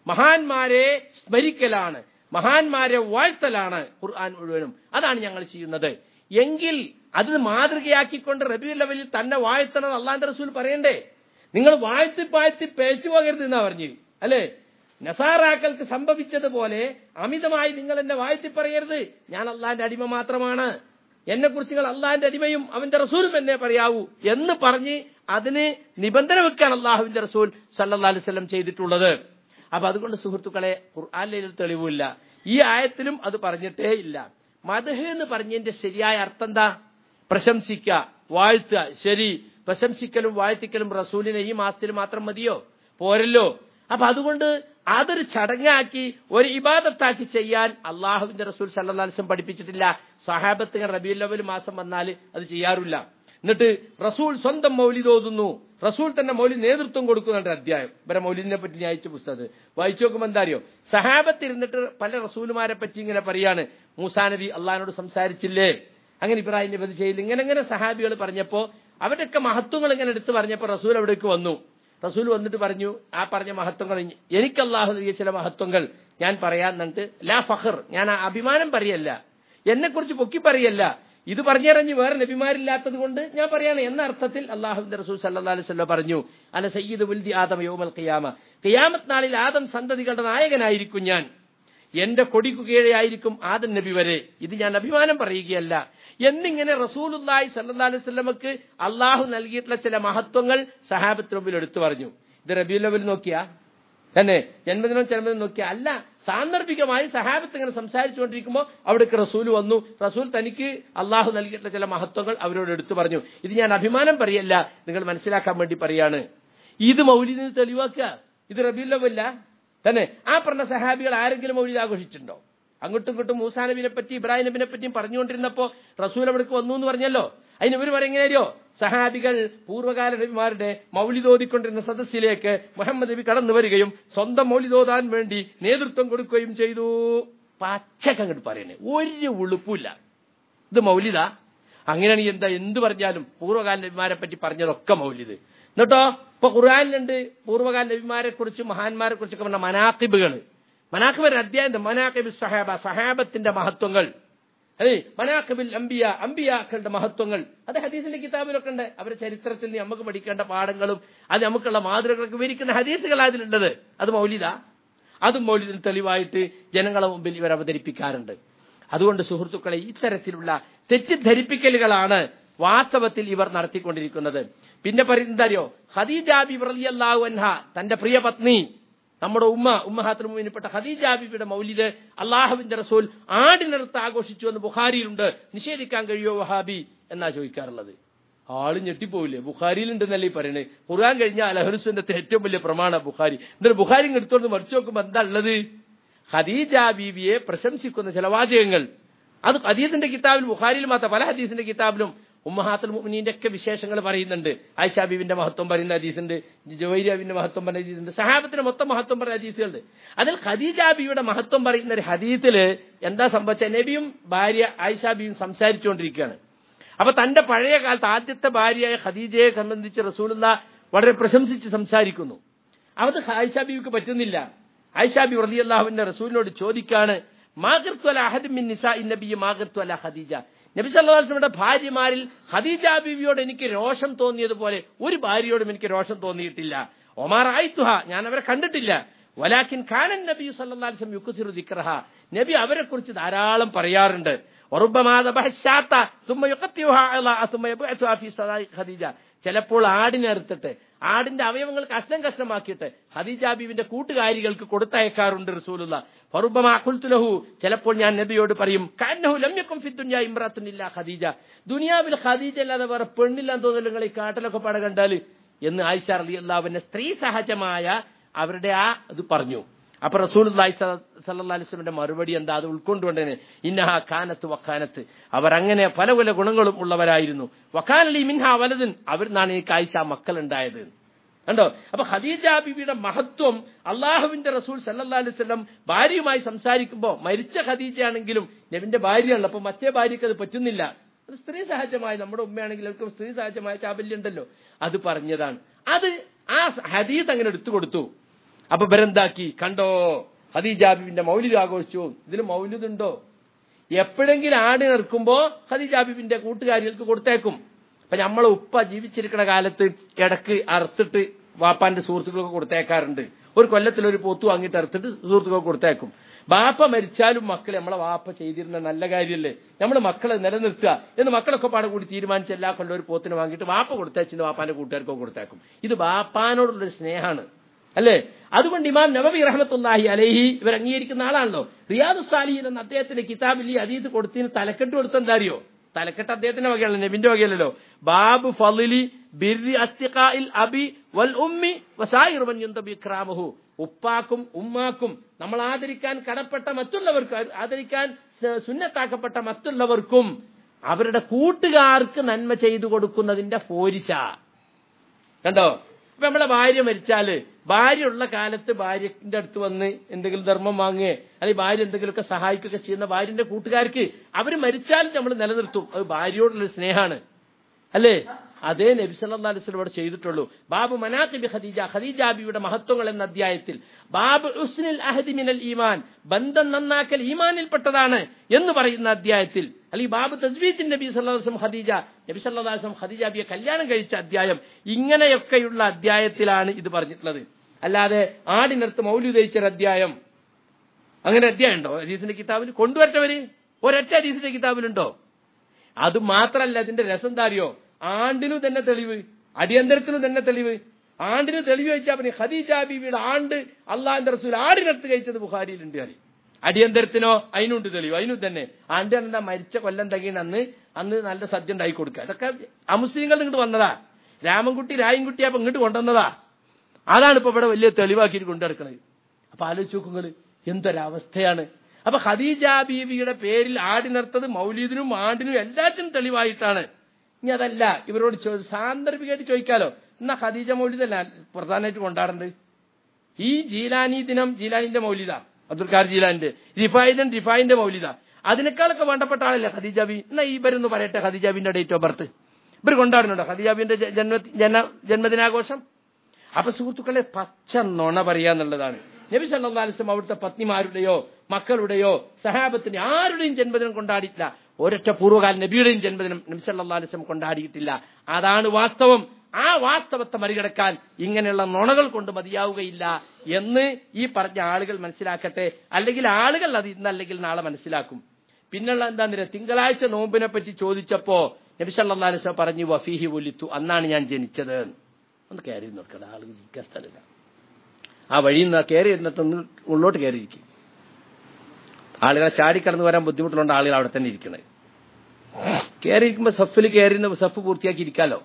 മഹാന്മാരെ സ്മരിക്കലാണ് മഹാന്മാരെ വാഴ്ത്തലാണ് ഖുർആൻ മുഴുവനും അതാണ് ഞങ്ങൾ ചെയ്യുന്നത് എങ്കിൽ അത് മാതൃകയാക്കിക്കൊണ്ട് റബി ലെവലിൽ തന്നെ വാഴ്ത്തണം അള്ളാന്റെ റസൂൽ പറയണ്ടേ നിങ്ങൾ വാഴ്ത്തി പാഴ്ത്തി പേച്ചു പോകരുത് എന്നാ പറഞ്ഞു അല്ലേ നസാറാക്കൾക്ക് സംഭവിച്ചതുപോലെ അമിതമായി നിങ്ങൾ എന്നെ വാഴ്ത്തി പറയരുത് ഞാൻ അള്ളാന്റെ അടിമ മാത്രമാണ് എന്നെ കുറിച്ച് നിങ്ങൾ അള്ളാഹിന്റെ അടിമയും അവന്റെ റസൂലും എന്നെ പറയാവൂ എന്ന് പറഞ്ഞ് അതിന് നിബന്ധന വെക്കാൻ അള്ളാഹുവിന്റെ റസൂൽ സല്ലാ അലിസ്ലം ചെയ്തിട്ടുള്ളത് അപ്പൊ അതുകൊണ്ട് സുഹൃത്തുക്കളെ ഖുർആാനിൽ തെളിവില്ല ഈ ആയത്തിലും അത് പറഞ്ഞിട്ടേ ഇല്ല മദഹ് എന്ന് പറഞ്ഞതിന്റെ ശരിയായ അർത്ഥം എന്താ പ്രശംസിക്കുക വാഴ്ത്തുക ശരി പ്രശംസിക്കലും വാഴ്ത്തിക്കലും റസൂലിനെ ഈ മാസത്തിൽ മാത്രം മതിയോ പോരല്ലോ അപ്പൊ അതുകൊണ്ട് അതൊരു ചടങ്ങാക്കി ഒരു ഇബാദത്താക്കി ചെയ്യാൻ അള്ളാഹുവിന്റെ റസൂൽ സല്ലാസ്ലം പഠിപ്പിച്ചിട്ടില്ല സഹാബത്തുകൾ റബിയുൽ ലവൽ മാസം വന്നാൽ അത് ചെയ്യാറില്ല എന്നിട്ട് റസൂൽ സ്വന്തം മൗലിദ് ഓതുന്നു റസൂൽ തന്നെ മൗലിദ് നേതൃത്വം കൊടുക്കുന്നുണ്ട് അധ്യായം ഇവരെ മൗലിദിനെ പറ്റി ഞാൻ അയച്ച പുസ്തകം വായിച്ചു നോക്കുമ്പോൾ എന്താ അറിയോ സഹാബത്ത് ഇരുന്നിട്ട് പല റസൂലുമാരെ പറ്റി ഇങ്ങനെ പറയാണ് മൂസാ നബി അള്ളഹാനോട് സംസാരിച്ചില്ലേ അങ്ങനെ ഇബ്രാഹിം നബി അത് ചെയ്യില്ല ഇങ്ങനെ ഇങ്ങനെ സഹാബികൾ പറഞ്ഞപ്പോ അവരുടെയൊക്കെ മഹത്വങ്ങൾ ഇങ്ങനെ എടുത്തു പറഞ്ഞപ്പോ റസൂൽ അവിടേക്ക് വന്നു റസൂൽ വന്നിട്ട് പറഞ്ഞു ആ പറഞ്ഞ മഹത്വങ്ങൾ എനിക്ക് അള്ളാഹു നൽകിയ ചില മഹത്വങ്ങൾ ഞാൻ പറയാൻ എന്നിട്ട് ലാ ഫഹർ ഞാൻ ആ അഭിമാനം പറയല്ല എന്നെ കുറിച്ച് പൊക്കി പറയല്ല ഇത് പറഞ്ഞറിഞ്ഞ് വേറെ നബിമാരില്ലാത്തത് കൊണ്ട് ഞാൻ പറയാണ് എന്ന അർത്ഥത്തിൽ അള്ളാഹുവിന്റെ റസൂൽ സല്ലാ അലൈവല്ല പറഞ്ഞു അല സയ്യിദ് ഉൽദി ആദം യോമൽ ഖിയാമ ഖിയാമത്ത് നാളിൽ ആദം സന്തതികളുടെ നായകനായിരിക്കും ഞാൻ എന്റെ കൊടിക്കു കീഴെയായിരിക്കും ആദം നബി വരെ ഇത് ഞാൻ അഭിമാനം പറയുകയല്ല എന്നിങ്ങനെ റസൂലുല്ലായി സല്ലാ അലൈവല്ലമക്ക് അള്ളാഹു നൽകിയിട്ടുള്ള ചില മഹത്വങ്ങൾ സഹാബത്തിന് മുമ്പിൽ എടുത്തു പറഞ്ഞു ഇത് റബിയുൽ ലവൽ നോക്കിയാ തന്നെ ജന്മദിനം ജന്മദിനം നോക്കിയാ അല്ല സാന്ദർഭികമായി സഹാബത്ത് ഇങ്ങനെ സംസാരിച്ചുകൊണ്ടിരിക്കുമ്പോൾ അവിടേക്ക് റസൂൽ വന്നു റസൂൽ തനിക്ക് അള്ളാഹു നൽകിയിട്ടുള്ള ചില മഹത്വങ്ങൾ അവരോട് എടുത്തു പറഞ്ഞു ഇത് ഞാൻ അഭിമാനം പറയല്ല നിങ്ങൾ മനസ്സിലാക്കാൻ വേണ്ടി പറയാണ് ഇത് മൗലിദിന് തെളിവാക്കുക ഇത് റബിയുല്ലവല്ല തന്നെ ആ പറഞ്ഞ സഹാബികൾ ആരെങ്കിലും മൗലിദ് ആഘോഷിച്ചിട്ടുണ്ടോ അങ്ങോട്ടും ഇങ്ങോട്ടും മൂസാ നബിനെ പറ്റി ഇബ്രാഹിം നബിനെ പറ്റിയും പറഞ്ഞുകൊണ്ടിരുന്നപ്പോ റസൂൽ അവിടേക്ക് വന്നു എന്ന് പറഞ്ഞല്ലോ അതിന് ഇവർ പറയുന്നോ സഹാബികൾ പൂർവ്വകാല നബിമാരുടെ മൗലിദോദിക്കൊണ്ടിരുന്ന സദസ്സിലേക്ക് മുഹമ്മദ് നബി കടന്നു വരികയും സ്വന്തം മൗലിദോദാൻ വേണ്ടി നേതൃത്വം കൊടുക്കുകയും ചെയ്തു പച്ചക്കങ്ങോട്ട് പറയണേ ഒരു ഉളുപ്പില്ല ഇത് മൗലിദ അങ്ങനെയാണെങ്കിൽ എന്താ എന്ത് പറഞ്ഞാലും പൂർവ്വകാല നബിമാരെ പറ്റി പറഞ്ഞതൊക്കെ മൗലിദ് എന്നിട്ടോ ഇപ്പൊ ഖുർആാനിലുണ്ട് പൂർവ്വകാല നബിമാരെ കുറിച്ചും മഹാന്മാരെ കുറിച്ചൊക്കെ പറഞ്ഞ മനാക്കിബുകൾ മനാക്കിബ് ഒരു അധ്യായം മനാക്കിബ് സഹാബ സഹാബത്തിന്റെ മഹത്വങ്ങൾ അതെ മനാഖബിൽ അംബിയ അംബിയാക്കളുടെ മഹത്വങ്ങൾ അത് ഹദീസിന്റെ കിതാബിലൊക്കെ ഉണ്ട് അവരുടെ ചരിത്രത്തിൽ നിന്ന് നമുക്ക് പഠിക്കേണ്ട പാഠങ്ങളും അത് നമുക്കുള്ള മാതൃകളൊക്കെ വിവരിക്കുന്ന ഹദീസുകൾ അതിലുള്ളത് അത് മൗലിദ അതും മൗലിദിന് തെളിവായിട്ട് ജനങ്ങളെ മുമ്പിൽ ഇവർ അവതരിപ്പിക്കാറുണ്ട് അതുകൊണ്ട് സുഹൃത്തുക്കളെ ഇത്തരത്തിലുള്ള തെറ്റിദ്ധരിപ്പിക്കലുകളാണ് വാസ്തവത്തിൽ ഇവർ നടത്തിക്കൊണ്ടിരിക്കുന്നത് പിന്നെ പറയുന്നതറിയോ ഖദീജ ബിബി റളിയല്ലാഹു അൻഹ തന്റെ പ്രിയ പത്നി നമ്മുടെ ഉമ്മ ഉമ്മഹാത്തിൽ മുമ്പിൽപ്പെട്ട ഖദീജ ബിബിയുടെ മൗലിദ് അള്ളാഹുവിന്റെ റസൂൽ ആടിനടുത്ത് ആഘോഷിച്ചു എന്ന് ബുഖാരിയിലുണ്ട് നിഷേധിക്കാൻ കഴിയോ വഹാബി എന്നാ ചോദിക്കാറുള്ളത് ആള് ഞെട്ടിപ്പോവില്ലേ ബുഖാരിയിലുണ്ടെന്നല്ലേ ഈ പറയണേ ഖുർആൻ കഴിഞ്ഞാൽ അലഹുസുന്നത്തെ ഏറ്റവും വലിയ പ്രമാണ ബുഖാരി എന്നിട്ട് ബുഖാരി എടുത്തോണ്ട് മറിച്ചു നോക്കുമ്പോൾ എന്താ ഉള്ളത് ഖദീജ ബീവിയെ പ്രശംസിക്കുന്ന ചില വാചകങ്ങൾ അത് ഹദീസിന്റെ കിതാബിൽ ബുഖാരിയിൽ മാത്രം പല ഹദീസിന്റെ കിതാബിലും ഉമ്മഹാത്തുൽ മുഅ്മിനീന്റെ ഒക്കെ വിശേഷങ്ങൾ പറയുന്നുണ്ട് ആയിഷാ ബീവിന്റെ മഹത്വം പറയുന്ന ഹദീസുണ്ട് ജുവൈരിയാബിന്റെ മഹത്വം പറയുന്ന ഹദീസുണ്ട് സഹാബത്തിന്റെ മൊത്തം മഹത്വം പറയുന്ന ഹദീസുകളുണ്ട് അതിൽ ഖദീജ ബീവിയുടെ മഹത്വം പറയുന്ന ഒരു ഹദീസില് എന്താ സംഭവിച്ച നബിയും ഭാര്യ ആയിഷാ ബീവിയും സംസാരിച്ചുകൊണ്ടിരിക്കുകയാണ് അപ്പൊ തന്റെ പഴയ കാലത്ത് ആദ്യത്തെ ഭാര്യയായ ഖദീജയെ സംബന്ധിച്ച് റസൂലുള്ള വളരെ പ്രശംസിച്ച് സംസാരിക്കുന്നു അത് ആയിഷാ ബീവിക്ക് പറ്റുന്നില്ല ആയിഷാ ബി റളിയല്ലാഹുവിന്റെ റസൂലിനോട് ചോദിക്കാണ് മാഗർത്തു അല അഹദ് മിൻ നിസാ നബി മാഗർത്തു അല ഖദീജ നബി സല്ലാസ്ലമിയുടെ ഭാര്യമാരിൽ ഖദീജ ബീവിയോട് എനിക്ക് രോഷം തോന്നിയതുപോലെ ഒരു ഭാര്യയോടും എനിക്ക് രോഷം തോന്നിയിട്ടില്ല ഒമാർ ആയിത്തുഹ ഞാൻ അവരെ കണ്ടിട്ടില്ല വലാക്കിൻ ഖാനൻ നബി സല്ലാസ്ലം യുക്കുസിറു ദിക്രഹ നബി അവരെ കുറിച്ച് ധാരാളം പറയാറുണ്ട് ചിലപ്പോൾ ആടിനെ അറുത്തിട്ട് ആടിന്റെ അവയവങ്ങൾ കഷ്ണം കഷ്ണമാക്കിയിട്ട് ഹദീജ ബീവിന്റെ കൂട്ടുകാരികൾക്ക് കൊടുത്തയക്കാറുണ്ട് റസൂലുള്ള ഫറുബമാഹുൽത്തുലഹു ചിലപ്പോൾ ഞാൻ നബിയോട് പറയും കാന്നഹു ലമ്യക്കും ഫിദ്ദുന്യ ഇമ്രാത്തുനില്ല ഖദീജ ദുനിയാവിൽ ഖദീജ അല്ലാതെ വേറെ പെണ്ണില്ലാന്ന് തോന്നല്ലോ നിങ്ങൾ ഈ കാട്ടിലൊക്കെ പട കണ്ടാല് എന്ന് ആയിഷ അലി അള്ളാവിന്റെ സ്ത്രീ സഹജമായ അവരുടെ ആ ഇത് പറഞ്ഞു അപ്പൊ റസൂൽ സല്ലാസ്ലമിന്റെ മറുപടി എന്താ അത് ഉൾക്കൊണ്ടുകൊണ്ടേനെ ഇന്നഹ ഖാനത്ത് വഖാനത്ത് അവർ അങ്ങനെ പല പല ഗുണങ്ങളും ഉള്ളവരായിരുന്നു വഖാനലി മിൻഹ വലതുൻ അവരിന്നാണ് ഈ കാഴ്ച മക്കൾ ഉണ്ടായത് കണ്ടോ അപ്പൊ ഖദീജ ബിബിയുടെ മഹത്വം അള്ളാഹുവിന്റെ റസൂൽ സല്ലാ അലൈവല്ലം ഭാര്യയുമായി സംസാരിക്കുമ്പോൾ മരിച്ച ഖദീജയാണെങ്കിലും നബിന്റെ ഭാര്യയാണല്ലോ അപ്പൊ മറ്റേ ഭാര്യയ്ക്ക് അത് പറ്റുന്നില്ല അത് സ്ത്രീ സഹജമായി നമ്മുടെ ഉമ്മയാണെങ്കിൽ അവർക്ക് സ്ത്രീ സഹജമായ ചാബല്യം ഉണ്ടല്ലോ അത് പറഞ്ഞതാണ് അത് ആ ഹദീസ് അങ്ങനെ എടുത്തു കൊടുത്തു അപ്പൊ ഇവരെന്താക്കി കണ്ടോ ഖദീജാബിബിന്റെ മൗലിദ് ആഘോഷിച്ചു ഇതിൽ മൗലിദ് ഉണ്ടോ എപ്പോഴെങ്കിലും ആട് നിൽക്കുമ്പോ ഖദീജാബിബിന്റെ കൂട്ടുകാരികൾക്ക് കൊടുത്തേക്കും അപ്പൊ നമ്മളെ ഉപ്പ ജീവിച്ചിരിക്കുന്ന കാലത്ത് ഇടക്ക് അറുത്തിട്ട് വാപ്പാന്റെ സുഹൃത്തുക്കൾക്ക് കൊടുത്തേക്കാറുണ്ട് ഒരു കൊല്ലത്തിൽ ഒരു പോത്ത് വാങ്ങിയിട്ട് അറുത്തിട്ട് സുഹൃത്തുക്കൾക്ക് കൊടുത്തേക്കും ബാപ്പ മരിച്ചാലും മക്കൾ നമ്മളെ വാപ്പ ചെയ്തിരുന്ന നല്ല കാര്യമല്ലേ നമ്മൾ മക്കളെ നിലനിർത്തുക എന്ന് മക്കളൊക്കെ പാടെ കൂടി തീരുമാനിച്ച് എല്ലാ കൊല്ലം ഒരു പോത്തിന് വാങ്ങിയിട്ട് വാപ്പ കൊടുത്തേച്ചിന് വാപ്പാന്റെ കൂട്ടുകാർക്കോ കൊടുത്തേക്കും ഇത് ബാപ്പാനോടുള്ളൊരു സ്നേഹമാണ് അല്ലേ അതുകൊണ്ട് ഇമാം നബവി റഹ്മത്തുല്ലാഹി അലൈഹി ഇവർ അംഗീകരിക്കുന്ന ആളാണല്ലോ റിയാദു സാലിഹിൻ എന്ന അദ്ദേഹത്തിന്റെ കിതാബിൽ ഈ അതീത് കൊടുത്തിന് തലക്കെട്ട് കൊടുത്ത എന്താ അറിയോ തലക്കെട്ട് അദ്ദേഹത്തിന്റെ വകയല്ല നബിന്റെ വകയല്ലല്ലോ ബാബു ഫലിലി ബിർരി അസ്തിഖാഇൽ അബി വൽ ഉമ്മി വസായിർ മൻ യുന്തബി ഇക്റാമുഹു ഉപ്പാക്കും ഉമ്മാക്കും നമ്മൾ ആദരിക്കാൻ കടപ്പെട്ട മറ്റുള്ളവർക്ക് ആദരിക്കാൻ സ- സുന്നത്താക്കപ്പെട്ട മറ്റുള്ളവർക്കും അവരുടെ കൂട്ടുകാർക്ക് നന്മ ചെയ്തു കൊടുക്കുന്നതിന്റെ ഫോരിശ കണ്ടോ ഇപ്പൊ നമ്മളെ ഭാര്യ മരിച്ചാല് ഭാര്യ ഉള്ള കാലത്ത് ഭാര്യന്റെ അടുത്ത് വന്ന് എന്തെങ്കിലും ധർമ്മം വാങ്ങുകയെ അല്ലെങ്കിൽ ഭാര്യ എന്തെങ്കിലുമൊക്കെ സഹായിക്കുകയൊക്കെ ചെയ്യുന്ന ഭാര്യന്റെ കൂട്ടുകാർക്ക് അവര് മരിച്ചാലും നമ്മൾ നിലനിർത്തും അത് ഭാര്യയോടുള്ള സ്നേഹമാണ് അല്ലേ അതേ നബി സല്ലല്ലാഹു അലൈഹി വസല്ലം ഇവിടെ ചെയ്തിട്ടുള്ളൂ ബാബു മനാഖിബി ഖദീജ ഖദീജാബിയുടെ മഹത്വങ്ങൾ എന്ന അധ്യായത്തിൽ ബാബു ഉസ്നിൽ അഹദി മിനൽ ഈമാൻ ബന്ധം നന്നാക്കൽ ഈമാനിൽപ്പെട്ടതാണ് എന്ന് പറയുന്ന അധ്യായത്തിൽ അല്ലെങ്കിൽ ബാബു തസ്ബീജിൻ നബി സല്ലല്ലാഹു അലൈഹി വസല്ലം ഖദീജ നബി സല്ലല്ലാഹു അലൈഹി വസല്ലം ഖദീജാബിയെ കല്യാണം കഴിച്ച അധ്യായം ഇങ്ങനെയൊക്കെയുള്ള അധ്യായത്തിലാണ് ഇത് പറഞ്ഞിട്ടുള്ളത് അല്ലാതെ ആടിനടുത്ത് മൗല്യുദയിച്ചൊരു അധ്യായം അങ്ങനെ അധ്യായം ഉണ്ടോ ഹദീസിന്റെ കിതാബിൽ കൊണ്ടുവരട്ടവര് ഒരൊറ്റ ഹദീസിന്റെ കിതാബിലുണ്ടോ അത് മാത്രല്ല ഇതിന്റെ രസം എന്താ അറിയോ ആണ്ടിനു തന്നെ തെളിവ് അടിയന്തരത്തിനു തന്നെ തെളിവ് ആണ്ടിന് തെളിവ് വെച്ചാൽ പിന്നെ ഖദീജ ബീവിയുടെ ആണ്ട് അള്ളാഹിന്റെ റസൂൽ ആടിനടുത്ത് കഴിച്ചത് ബുഖാരിയിലുണ്ട് അറി അടിയന്തരത്തിനോ അതിനുണ്ട് തെളിവ് അതിനും തന്നെ ആണ്ട് എന്താ മരിച്ച കൊല്ലം തകീണ് അന്ന് അന്ന് നല്ല സദ്യ ഉണ്ടായി കൊടുക്കുക അതൊക്കെ അമുസ്ലിങ്ങൾ ഇങ്ങോട്ട് വന്നതാ രാമൻകുട്ടി രായൻകുട്ടി അപ്പൊ ഇങ്ങോട്ട് കൊണ്ടുവന്നതാ അതാണ് ഇപ്പൊ ഇവിടെ വലിയ തെളിവാക്കിയിട്ട് കൊണ്ടുനടക്കുന്നത് അപ്പൊ ആലോചിച്ച് നോക്കുങ്ങൾ എന്തൊരവസ്ഥയാണ് അപ്പൊ ഖദീജ ബീവിയുടെ പേരിൽ ആടിനർത്തത് മൗലീദിനും ആണ്ടിനും എല്ലാത്തിനും തെളിവായിട്ടാണ് ഇനി അതല്ല ഇവരോട് ചോ- സാന്ദർഭികമായിട്ട് ചോദിക്കാലോ എന്നാ ഖദീജ മൗലിദല്ല പ്രധാനമായിട്ട് കൊണ്ടാടുന്നത് ഈ ജീലാനി ദിനം ജീലാനിന്റെ മൗലിദ അബ്ദുൽ ഖാർ ജീലാനിന്റെ റിഫായിദൻ റിഫായിന്റെ മൗലിദ അതിനേക്കാളൊക്കെ വേണ്ടപ്പെട്ട ആളല്ലേ ഖദീജ ബി എന്നാ ഈ ഇവരൊന്ന് പറയട്ടെ ഖദീജാബിന്റെ ഡേറ്റ് ഓഫ് ബർത്ത് ഇവർ കൊണ്ടാടുന്നുണ്ടോ ഖദീജാബിന്റെ ജ- ജന്മ ജന ജന്മദിനാഘോഷം അപ്പൊ സുഹൃത്തുക്കളെ പച്ച നുണ പറയാന്നുള്ളതാണ് നബി സല്ലല്ലാഹു അലൈഹി വസല്ലം അവിടുത്തെ പത്നിമാരുടെയോ മക്കളുടെയോ സഹാബത്തിന്റെ ആരുടെയും ജന്മദിനം കൊണ്ടാടിയിട്ടില്ല ഒരൊറ്റ പൂർവ്വകാല നബിയുടെയും ജന്മദിനം നബി സല്ലല്ലാഹു അലൈഹി വസല്ലം കൊണ്ടാടിയിട്ടില്ല അതാണ് വാസ്തവം ആ വാസ്തവത്തെ മറികടക്കാൻ ഇങ്ങനെയുള്ള നുണകൾ കൊണ്ട് മതിയാവുകയില്ല എന്ന് ഈ പറഞ്ഞ ആളുകൾ മനസ്സിലാക്കട്ടെ അല്ലെങ്കിൽ ആളുകൾ അത് ഇന്നല്ലെങ്കിൽ നാളെ മനസ്സിലാക്കും പിന്നുള്ള എന്താ തിങ്കളാഴ്ച നോമ്പിനെ പറ്റി ചോദിച്ചപ്പോ നബി സല്ലല്ലാഹു അലൈഹി വസല്ലം പറഞ്ഞു വഫീഹി ഒലിത്തു അന്നാണ് ഞാൻ ജനിച്ചത് ഒന്ന് കയറി നോക്കണം ആളുകൾ ഇരിക്കാൻ സ്ഥലമില്ല ആ വഴിയിൽ നിന്ന് കയറി ഇരുന്നിട്ടൊന്ന് ഉള്ളോട്ട് കയറിയിരിക്കും ആളുകളെ ചാടിക്കടന്ന് വരാൻ ബുദ്ധിമുട്ടുള്ള ആളുകൾ അവിടെ തന്നെ ഇരിക്കണത് കയറിയിരിക്കുമ്പോ സഫിൽ കയറി സഫ് പൂർത്തിയാക്കി ഇരിക്കാലോ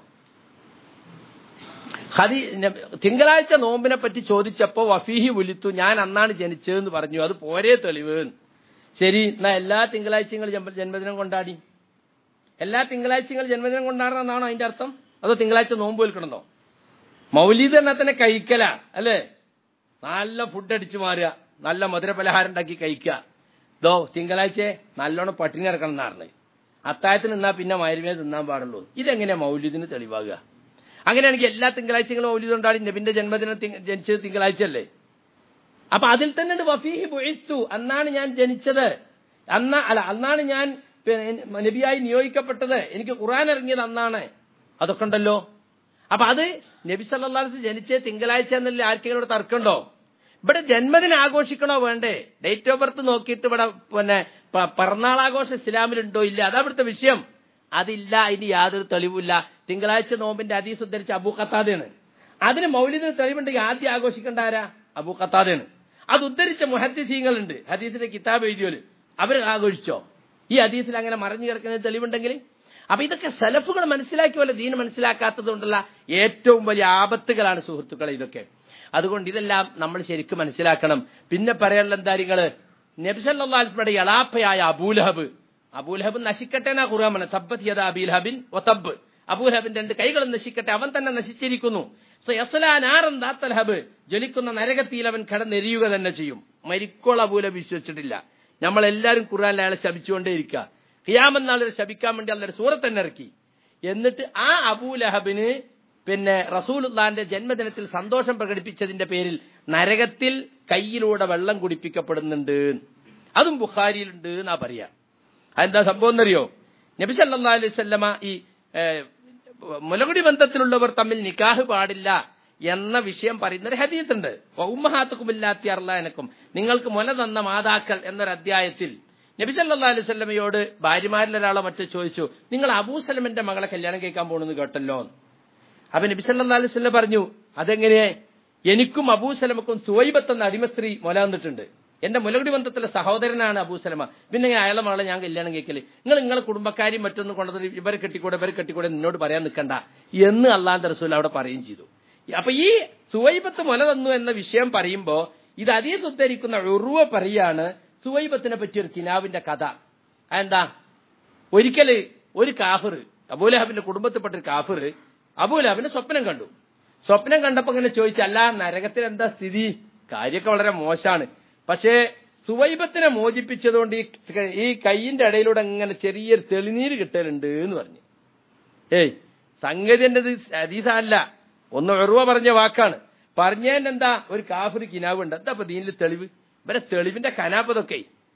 ഹതി തിങ്കളാഴ്ച നോമ്പിനെ പറ്റി ചോദിച്ചപ്പോ വഫീഹി വിളിത്തു ഞാൻ അന്നാണ് ജനിച്ചതെന്ന് പറഞ്ഞു അത് പോരേ തെളിവ് ശരി എന്നാ എല്ലാ തിങ്കളാഴ്ചയും ജന്മ- ജന്മദിനം കൊണ്ടാടി എല്ലാ തിങ്കളാഴ്ചയും ജന്മദിനം കൊണ്ടാടണമെന്നാണോ അതിന്റെ അർത്ഥം അതോ തിങ്കളാഴ്ച നോമ്പ് വിൽക്കണമെന്നോ മൗലീദ് എന്നാ തന്നെ കഴിക്കല അല്ലേ നല്ല ഫുഡ് അടിച്ചു മാറുക നല്ല മധുര പലഹാരം ഉണ്ടാക്കി കഴിക്കുക ദോ തിങ്കളാഴ്ച നല്ലോണം പട്ടിണി ഇറക്കണം എന്നാണ് അത്താഴത്തിന് നിന്നാ പിന്നെ മരുമേ തിന്നാൻ പാടുള്ളൂ ഇതെങ്ങനെയാ മൗലീദിന് തെളിവാകുക അങ്ങനെയാണെങ്കിൽ എല്ലാ തിങ്കളാഴ്ചകളും മൗലീദ് ഉണ്ടാടി നബിന്റെ ജന്മദിനം തിങ്ക- ജനിച്ചത് തിങ്കളാഴ്ച അല്ലേ അപ്പൊ അതിൽ തന്നെ ഉണ്ട് വഫീഹി ബുഇത്തു അന്നാണ് ഞാൻ ജനിച്ചത് അന്ന അല്ല അന്നാണ് ഞാൻ പിന്നെ നബിയായി നിയോഗിക്കപ്പെട്ടത് എനിക്ക് ഖുർആൻ ഇറങ്ങിയത് അന്നാണ് അതൊക്കെ ഉണ്ടല്ലോ അപ്പൊ അത് നബി സല്ലല്ലാഹു അലൈഹി വസല്ലം ജനിച്ച തിങ്കളാഴ്ച എന്നല്ലേ ആർക്കെങ്കിലും ഇവിടെ തർക്കമുണ്ടോ ഇവിടെ ജന്മദിനം ആഘോഷിക്കണോ വേണ്ടേ ഡേറ്റ് ഓഫ് ബർത്ത് നോക്കിയിട്ട് ഇവിടെ പിന്നെ പ- പിറന്നാളാഘോഷം ഇസ്ലാമിലുണ്ടോ ഇല്ല അതാ ഇവിടുത്തെ വിഷയം അതില്ല അതിന് യാതൊരു തെളിവില്ല തിങ്കളാഴ്ച നോമ്പിന്റെ അതീസ് ഉദ്ധരിച്ച അബൂ ഖത്താദയാണ് അതിന് മൗലിദിന് തെളിവുണ്ടെങ്കിൽ ആദ്യം ആഘോഷിക്കേണ്ട ആരാ അബൂ ഖത്താദയാണ് അത് ഉദ്ധരിച്ച മുഹദ്ദിസീങ്ങളുണ്ട് ഹദീസിന്റെ കിതാബ് എഴുതിയോല് അവർ ആഘോഷിച്ചോ ഈ ഹദീസിൽ അങ്ങനെ മറഞ്ഞു കിടക്കുന്ന തെളിവുണ്ടെങ്കിൽ അപ്പൊ ഇതൊക്കെ സെലഫുകൾ മനസ്സിലാക്കിയല്ലോ ദീൻ മനസ്സിലാക്കാത്തത് കൊണ്ടുള്ള ഏറ്റവും വലിയ ആപത്തുകളാണ് സുഹൃത്തുക്കളെ ഇതൊക്കെ അതുകൊണ്ട് ഇതെല്ലാം നമ്മൾ ശരിക്കും മനസ്സിലാക്കണം പിന്നെ പറയാനുള്ള എന്താ നിങ്ങള് നബ്സല്ലാസ്മയുടെ എളാപ്പയായ അബൂലഹബ് അബൂലഹബ് നശിക്കട്ടെ എന്നാ ഖുർആൻ പറഞ്ഞത് തബ്ബത് യദ അബീൽഹബിൻ വതബ് അബൂലഹബിന്റെ രണ്ട് കൈകളും നശിക്കട്ടെ അവൻ തന്നെ നശിച്ചിരിക്കുന്നു സയസ്ലാനാറൻ ദാത്തൽഹബ് ജ്വലിക്കുന്ന നരകത്തിൽ അവൻ കടന്നെരിയുക തന്നെ ചെയ്യും മരിക്കോൾ അബൂലഹബ് വിശ്വസിച്ചിട്ടില്ല നമ്മളെല്ലാവരും ഖുർആനിൽ അയാളെ ശപിച്ചുകൊണ്ടേയിരിക്കുക ഖിയാമെന്നാളെ ശപിക്കാൻ വേണ്ടി അല്ലൊരു സൂറത്ത് തന്നെ ഇറക്കി എന്നിട്ട് ആ അബൂലഹബിന് പിന്നെ റസൂലുള്ളാന്റെ ജന്മദിനത്തിൽ സന്തോഷം പ്രകടിപ്പിച്ചതിന്റെ പേരിൽ നരകത്തിൽ കയ്യിലൂടെ വെള്ളം കുടിപ്പിക്കപ്പെടുന്നുണ്ട് അതും ബുഖാരിയിലുണ്ട് എന്നാ പറയാ അതെന്താ സംഭവം എന്നറിയോ നബി സല്ലല്ലാഹു അലൈഹി വസല്ലമ ഈ ഏഹ്, മുലകുടി ബന്ധത്തിലുള്ളവർ തമ്മിൽ നിക്കാഹ് പാടില്ല എന്ന വിഷയം പറയുന്ന ഒരു ഹദീസുണ്ട് ഉമ്മഹാത്തുക്കുമില്ലാത്തി അർലാനക്കും നിങ്ങൾക്ക് മുല തന്ന മാതാക്കൾ എന്നൊരു അധ്യായത്തിൽ നബി സല്ലല്ലാഹു അലൈഹി വസല്ലമയോട് ഭാര്യമാരിൽ ഒരാളെ മറ്റു ചോദിച്ചു നിങ്ങൾ അബൂസലമിന്റെ മകളെ കല്യാണം കഴിക്കാൻ പോണെന്ന് കേട്ടല്ലോ അപ്പൊ നബി സല്ലല്ലാഹു അലൈഹി വസല്ലം പറഞ്ഞു അതെങ്ങനെ എനിക്കും അബൂസലമക്കും സുവൈബത്ത് എന്ന അടിമസ്ത്രീ മുല തന്നിട്ടുണ്ട് എന്റെ മുലകുടി ബന്ധത്തിലെ സഹോദരനാണ് അബൂസലമ പിന്നെ ഞാൻ അയാളെ മകളെ ഞാൻ കല്യാണം കഴിക്കല് നിങ്ങൾ നിങ്ങളെ കുടുംബക്കാരും മറ്റൊന്നും കൊണ്ടത് ഇവരെ കെട്ടിക്കൂടെ ഇവരെ കെട്ടിക്കൂടെ നിന്നോട് പറയാൻ നിൽക്കണ്ട എന്ന് അള്ളാന്റെ റസൂൽ അവിടെ പറയുകയും ചെയ്തു അപ്പൊ ഈ സുവൈബത്ത് മുല തന്നു എന്ന വിഷയം പറയുമ്പോ ഇത് അതീത് ഉദ്ധരിക്കുന്ന ഉറുവ പറയാണ് സുവൈബത്തിനെ പറ്റിയൊരു കിനാവിന്റെ കഥ അതെന്താ ഒരിക്കല് ഒരു കാഫിർ അബൂലഹബിന്റെ കുടുംബത്തിൽപ്പെട്ട ഒരു കാഫിർ അബൂലഹബിന്റെ സ്വപ്നം കണ്ടു സ്വപ്നം കണ്ടപ്പോ ഇങ്ങനെ ചോദിച്ചു അല്ല നരകത്തിൽ എന്താ സ്ഥിതി കാര്യമൊക്കെ വളരെ മോശമാണ് പക്ഷേ സുവൈബത്തിനെ മോചിപ്പിച്ചതുകൊണ്ട് ഈ ഈ കൈയിന്റെ ഇടയിലൂടെ ഇങ്ങനെ ചെറിയൊരു തെളിനീര് കിട്ടലുണ്ട് എന്ന് പറഞ്ഞു ഏയ് സംഗതി എന്റെ അതീതല്ല ഒന്ന് വെറുവ പറഞ്ഞ വാക്കാണ് പറഞ്ഞതിന്റെ എന്താ ഒരു കാഫിർ കിനാവുണ്ട് എന്താ ഇപ്പൊ ദീനിൽ തെളിവ് ഇവരെ തെളിവിന്റെ കനാപ്പതൊക്കെ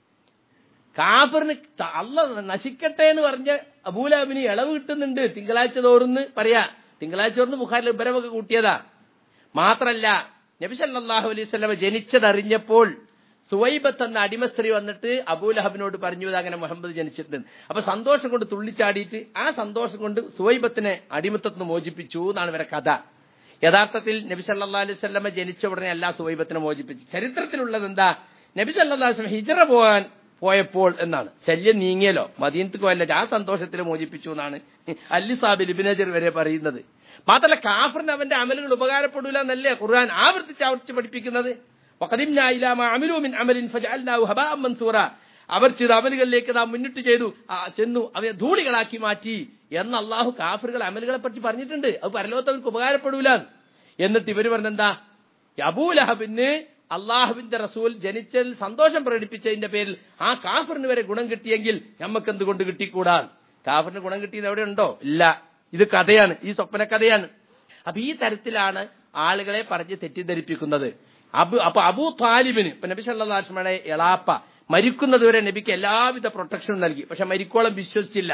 കാഫറിന് ത- അല്ല നശിക്കട്ടെ എന്ന് പറഞ്ഞ അബൂലാബിന് ഇളവ് കിട്ടുന്നുണ്ട് തിങ്കളാഴ്ച തോറുന്ന് പറയാ തിങ്കളാഴ്ച തോറുന്ന് ബുഖാരിൽ ഇബരമൊക്കെ കൂട്ടിയതാ മാത്രല്ല നബി സല്ലല്ലാഹു അലൈഹി വസല്ലമ ജനിച്ചതറിഞ്ഞപ്പോൾ സുവൈബത്ത് എന്ന അടിമ സ്ത്രീ വന്നിട്ട് അബൂലഹബിനോട് പറഞ്ഞു "ഇത് അങ്ങനെ മുഹമ്മദ് ജനിച്ചിട്ടുണ്ട് അപ്പൊ സന്തോഷം കൊണ്ട് തുള്ളിച്ചാടിയിട്ട് ആ സന്തോഷം കൊണ്ട് സുവൈബത്തിനെ അടിമത്തത്തിൽ നിന്ന് മോചിപ്പിച്ചു എന്നാണ് ഇവരെ കഥ യഥാർത്ഥത്തിൽ നബി സല്ലല്ലാഹു അലൈഹി വസല്ലമ ജനിച്ച ഉടനെ അല്ല സുവൈബത്തിനെ മോചിപ്പിച്ചു ചരിത്രത്തിലുള്ളത് എന്താ നബി സല്ലല്ലാഹു അലൈഹി വസല്ലം ഹിജറ പോകാൻ പോയപ്പോൾ എന്നാണ് ശല്യം നീങ്ങിയല്ലോ മദീനത്ത് പോയല്ല ആ സന്തോഷത്തിൽ മോചിപ്പിച്ചു എന്നാണ് അല്ലി സാബിൽ ഇബിനജർ വരെ പറയുന്നത് മാത്രമല്ല കാഫറിന് അവന്റെ അമലുകൾ ഉപകാരപ്പെടൂല എന്നല്ലേ ഖുർആൻ ആവർത്തിച്ച് ആവർത്തിച്ച് പഠിപ്പിക്കുന്നത് വഖദിംനാ ഇലാ മാ അമിലൂ മിൻ അമലിൻ ഫജഅൽനാഹു ഹബാഅൻ മൻസൂറ അവർ ചെയ്ത അമലുകളിലേക്ക് നാം മുന്നിട്ട് ചെയ്തു ആ, ചെന്നു അവയെ ധൂളികളാക്കി മാറ്റി എന്ന് അള്ളാഹു കാഫറുകൾ അമലുകളെ പറ്റി പറഞ്ഞിട്ടുണ്ട് അത് പരലോകത്ത് അവർക്ക് ഉപകാരപ്പെടൂല എന്നിട്ട് ഇവർ പറഞ്ഞെന്താ അബൂലഹബിന് അള്ളാഹുവിന്റെ റസൂൽ ജനിച്ചതിൽ സന്തോഷം പ്രകടിപ്പിച്ചതിന്റെ പേരിൽ ആ കാഫറിന് വരെ ഗുണം കിട്ടിയെങ്കിൽ നമുക്ക് എന്തുകൊണ്ട് കിട്ടിക്കൂടാ കാഫറിന് ഗുണം കിട്ടിയത് എവിടെ ഉണ്ടോ ഇല്ല ഇത് കഥയാണ് ഈ സ്വപ്ന കഥയാണ് അപ്പൊ ഈ തരത്തിലാണ് ആളുകളെ പറഞ്ഞ് തെറ്റിദ്ധരിപ്പിക്കുന്നത് അബു അപ്പൊ അബൂ താലിബിന് ഇപ്പൊ നബി സല്ലാസ്മയുടെ എളാപ്പ മരിക്കുന്നതുവരെ നബിക്ക് എല്ലാവിധ പ്രൊട്ടക്ഷനും നൽകി പക്ഷെ മരിക്കോളം വിശ്വസിച്ചില്ല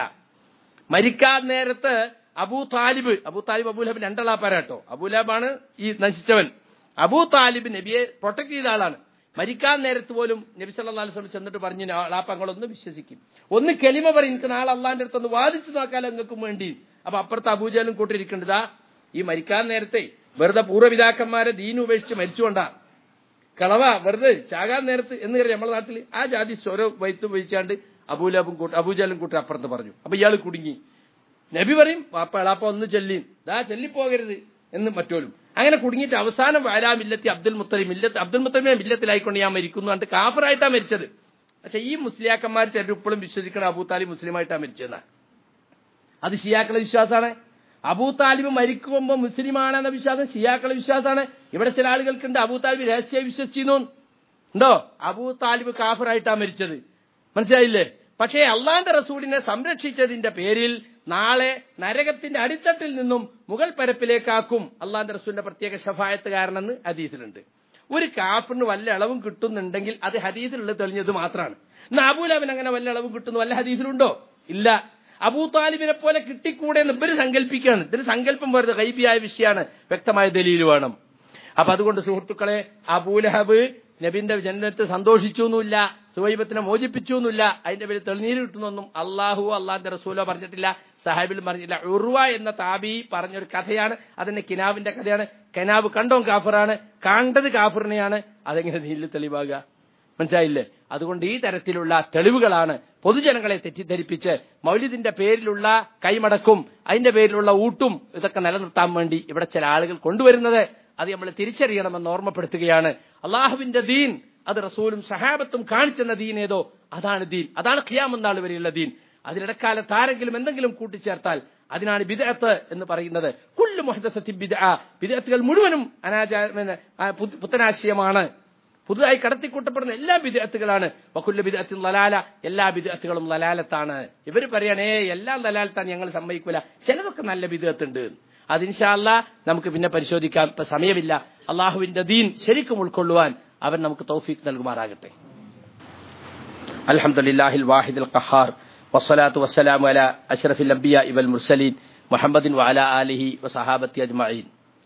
മരിക്കാൻ നേരത്ത് Abu Talib Abu Talib Abu Lahab രണ്ടളാപ്പാരാട്ടോ അബൂലഹബാണ് ഈ നശിച്ചവൻ അബൂ താലിബ് നബിയെ പ്രൊട്ടക്ട് ചെയ്ത ആളാണ് മരിക്കാൻ നേരത്ത് പോലും നബി സല്ലല്ലാഹു അലൈഹി വസല്ലം ചെന്നിട്ട് പറഞ്ഞു ആളാപ്പങ്ങളൊന്ന് വിശ്വസിക്കും ഒന്ന് കെലിമ പറയും എനിക്ക് നാളെ അള്ളാന്റെ അടുത്ത് ഒന്ന് വാദിച്ചു നോക്കാലോ നിങ്ങൾക്കും വേണ്ടി അപ്പൊ അപ്പുറത്ത് അബൂജാലും കൂട്ടിരിക്കേണ്ടതാ ഈ മരിക്കാൻ നേരത്തെ വെറുതെ പൂർവ്വപിതാക്കന്മാരെ ദീൻ ഉപേക്ഷിച്ച് മരിച്ചുകൊണ്ടാ കളവ വെറുതെ ചാകാൻ നേരത്ത് എന്ന് കരുതി നമ്മുടെ നാട്ടിൽ ആ ജാതി സ്വരോ വൈത്ത് ഉപയോഗിച്ചാണ്ട് അബൂലാബും കൂട്ടി അബൂജാലും കൂട്ടി അപ്പുറത്ത് പറഞ്ഞു അപ്പൊ ഇയാൾ കുടുങ്ങി നബി പറയും വാപ്പ എളാപ്പ ഒന്ന് ചെല്ലിൻ ദാ ചെല്ലിപ്പോകരുത് എന്ന് മറ്റോലും അങ്ങനെ കുടുങ്ങിയിട്ട് അവസാനം വാലാ മില്ലത്തി അബ്ദുൽ മുത്തലിം മില്ലത്ത് അബ്ദുൽ മുത്തലിമിനെ മില്ലത്തിലായിക്കൊണ്ട് ഞാൻ മരിക്കുന്നു കണ്ട് കാഫറായിട്ടാ മരിച്ചത് പക്ഷെ ഈ മുസ്ലിയാക്കന്മാർ ചിലർ ഇപ്പോഴും വിശ്വസിക്കണം അബൂ താലിബ് മുസ്ലിമായിട്ടാ മരിച്ചതെന്നാ അത് ഷിയാക്കളെ വിശ്വാസമാണ് അബൂ താലിബ് മരിക്കുമ്പോൾ മുസ്ലിമാണെന്ന വിശ്വാസം ഷിയാക്കളെ വിശ്വാസമാണ് ഇവിടെ ചില ആളുകൾക്കുണ്ട് അബൂ താലിബ് രഹസ്യമായി വിശ്വസിച്ചിരുന്നു ഉണ്ടോ അബൂ താലിബ് കാഫറായിട്ടാ മരിച്ചത് മനസ്സിലായില്ലേ പക്ഷേ അള്ളാന്റെ റസൂലിനെ സംരക്ഷിച്ചതിന്റെ പേരിൽ നാളെ നരകത്തിന്റെ അടിത്തട്ടിൽ നിന്നും മുകൾ പരപ്പിലേക്കാക്കും അള്ളാന്റെ റസൂലിന്റെ പ്രത്യേക ഷഫായത്തുകാരനെന്ന് ഹദീസിലുണ്ട് ഒരു കാഫിന് വല്ല ഇളവും കിട്ടുന്നുണ്ടെങ്കിൽ അത് ഹദീസിലുള്ള തെളിഞ്ഞത് മാത്രമാണ് എന്നാ അബൂലാബിന് അങ്ങനെ വല്ല ഇളവും കിട്ടുന്നു വല്ല ഹദീസിലുണ്ടോ ഇല്ല അബൂ താലിബിനെ പോലെ കിട്ടിക്കൂടെ എന്ന് ഇവര് സങ്കല്പിക്കുകയാണ് ഇതിന് സങ്കല്പം വരുന്നത് കൈബിയായ വിഷയമാണ് വ്യക്തമായ ദലീൽ വേണം അപ്പൊ അതുകൊണ്ട് സുഹൃത്തുക്കളെ അബൂലഹബ് നബിന്റെ ജനനത്തെ സന്തോഷിച്ചു എന്നില്ല സുവൈബത്തിനെ മോചിപ്പിച്ചു എന്നില്ല അതിന്റെ പേര് തെളിനീര് കിട്ടുന്നൊന്നും അള്ളാഹു അള്ളാന്റെ റസൂലോ പറഞ്ഞിട്ടില്ല സാഹിബിൽ പറഞ്ഞില്ല ഉറുവ എന്ന താബി പറഞ്ഞൊരു കഥയാണ് അതിന്റെ കിനാവിന്റെ കഥയാണ് കിനാവ് കണ്ടോ കാഫറാണ് കണ്ടത് കാഫറിനെയാണ് അതെങ്ങനെ നീലിൽ തെളിവാകുക മനസ്സിലായില്ലേ അതുകൊണ്ട് ഈ തരത്തിലുള്ള തെളിവുകളാണ് പൊതുജനങ്ങളെ തെറ്റിദ്ധരിപ്പിച്ച് മൗലിദിന്റെ പേരിലുള്ള കൈമടക്കും അതിന്റെ പേരിലുള്ള ഊട്ടും ഇതൊക്കെ നിലനിർത്താൻ വേണ്ടി ഇവിടെ ചില ആളുകൾ കൊണ്ടുവരുന്നത് അത് നമ്മൾ തിരിച്ചറിയണമെന്ന് ഓർമ്മപ്പെടുത്തുകയാണ് അള്ളാഹുവിന്റെ ദീൻ അത് റസൂലും സഹാബത്തും കാണിച്ചെന്ന ദീൻ ഏതോ അതാണ് ദീൻ അതാണ് ഖിയാമെന്നാൾ വരെയുള്ള ദീൻ അതിനിടക്കാലത്ത് ആരെങ്കിലും എന്തെങ്കിലും കൂട്ടിച്ചേർത്താൽ അതിനാണ് ബിദഅത്ത് എന്ന് പറയുന്നത് കുല്ലു മുഹദസത്തി ബിദഅ ബിദഅത്തുകൾ മുഴുവനും അനാചാര പിന്നെ, ആ, പുത- പുത്തനാശയമാണ് പുതുതായി കടത്തിക്കൂട്ടപ്പെടുന്ന എല്ലാ ബിദഅത്തുകളാണ് വക്കുല്ല ബിദഅത്തിൽ ലലാല എല്ലാ ബിദഅത്തുകളും ലലാലത്താണ് ഇവർ പറയണേ എല്ലാം ലലാലത്താണ് ഞങ്ങൾ സമ്മതിക്കൂല ചിലതൊക്കെ നല്ല ബിദഅത്തുണ്ട് അതിൻഷാല്ല നമുക്ക് പിന്നെ പരിശോധിക്കാം ഇപ്പൊ സമയമില്ല അള്ളാഹുവിന്റെ ദീൻ ശരിക്കും ഉൾക്കൊള്ളുവാൻ അവൻ നമുക്ക് തൗഫീഖ് നൽകുമാറാകട്ടെ അൽഹംദുലില്ലാഹിൽ വാഹിദുൽ ഖഹാർ വസ്സലാത്തു വസ്സലാമു അല അഷ്റഫിൽ അംബിയ ഇവൽ മുർസലീൻ മുഹമ്മദിൻ വഅല ആലിഹി വസഹാബത്തി അജ്മഈൻ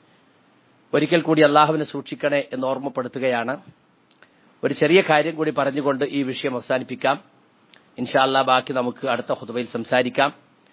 ഒരിക്കൽ കൂടി അള്ളാഹുവിനെ സൂക്ഷിക്കണേ എന്ന് ഓർമ്മപ്പെടുത്തുകയാണ് ഒരു ചെറിയ കാര്യം കൂടി പറഞ്ഞുകൊണ്ട് ഈ വിഷയം അവസാനിപ്പിക്കാം ഇൻഷാല്ലാ ബാക്കി നമുക്ക് അടുത്ത ഹുതുബയിൽ സംസാരിക്കാം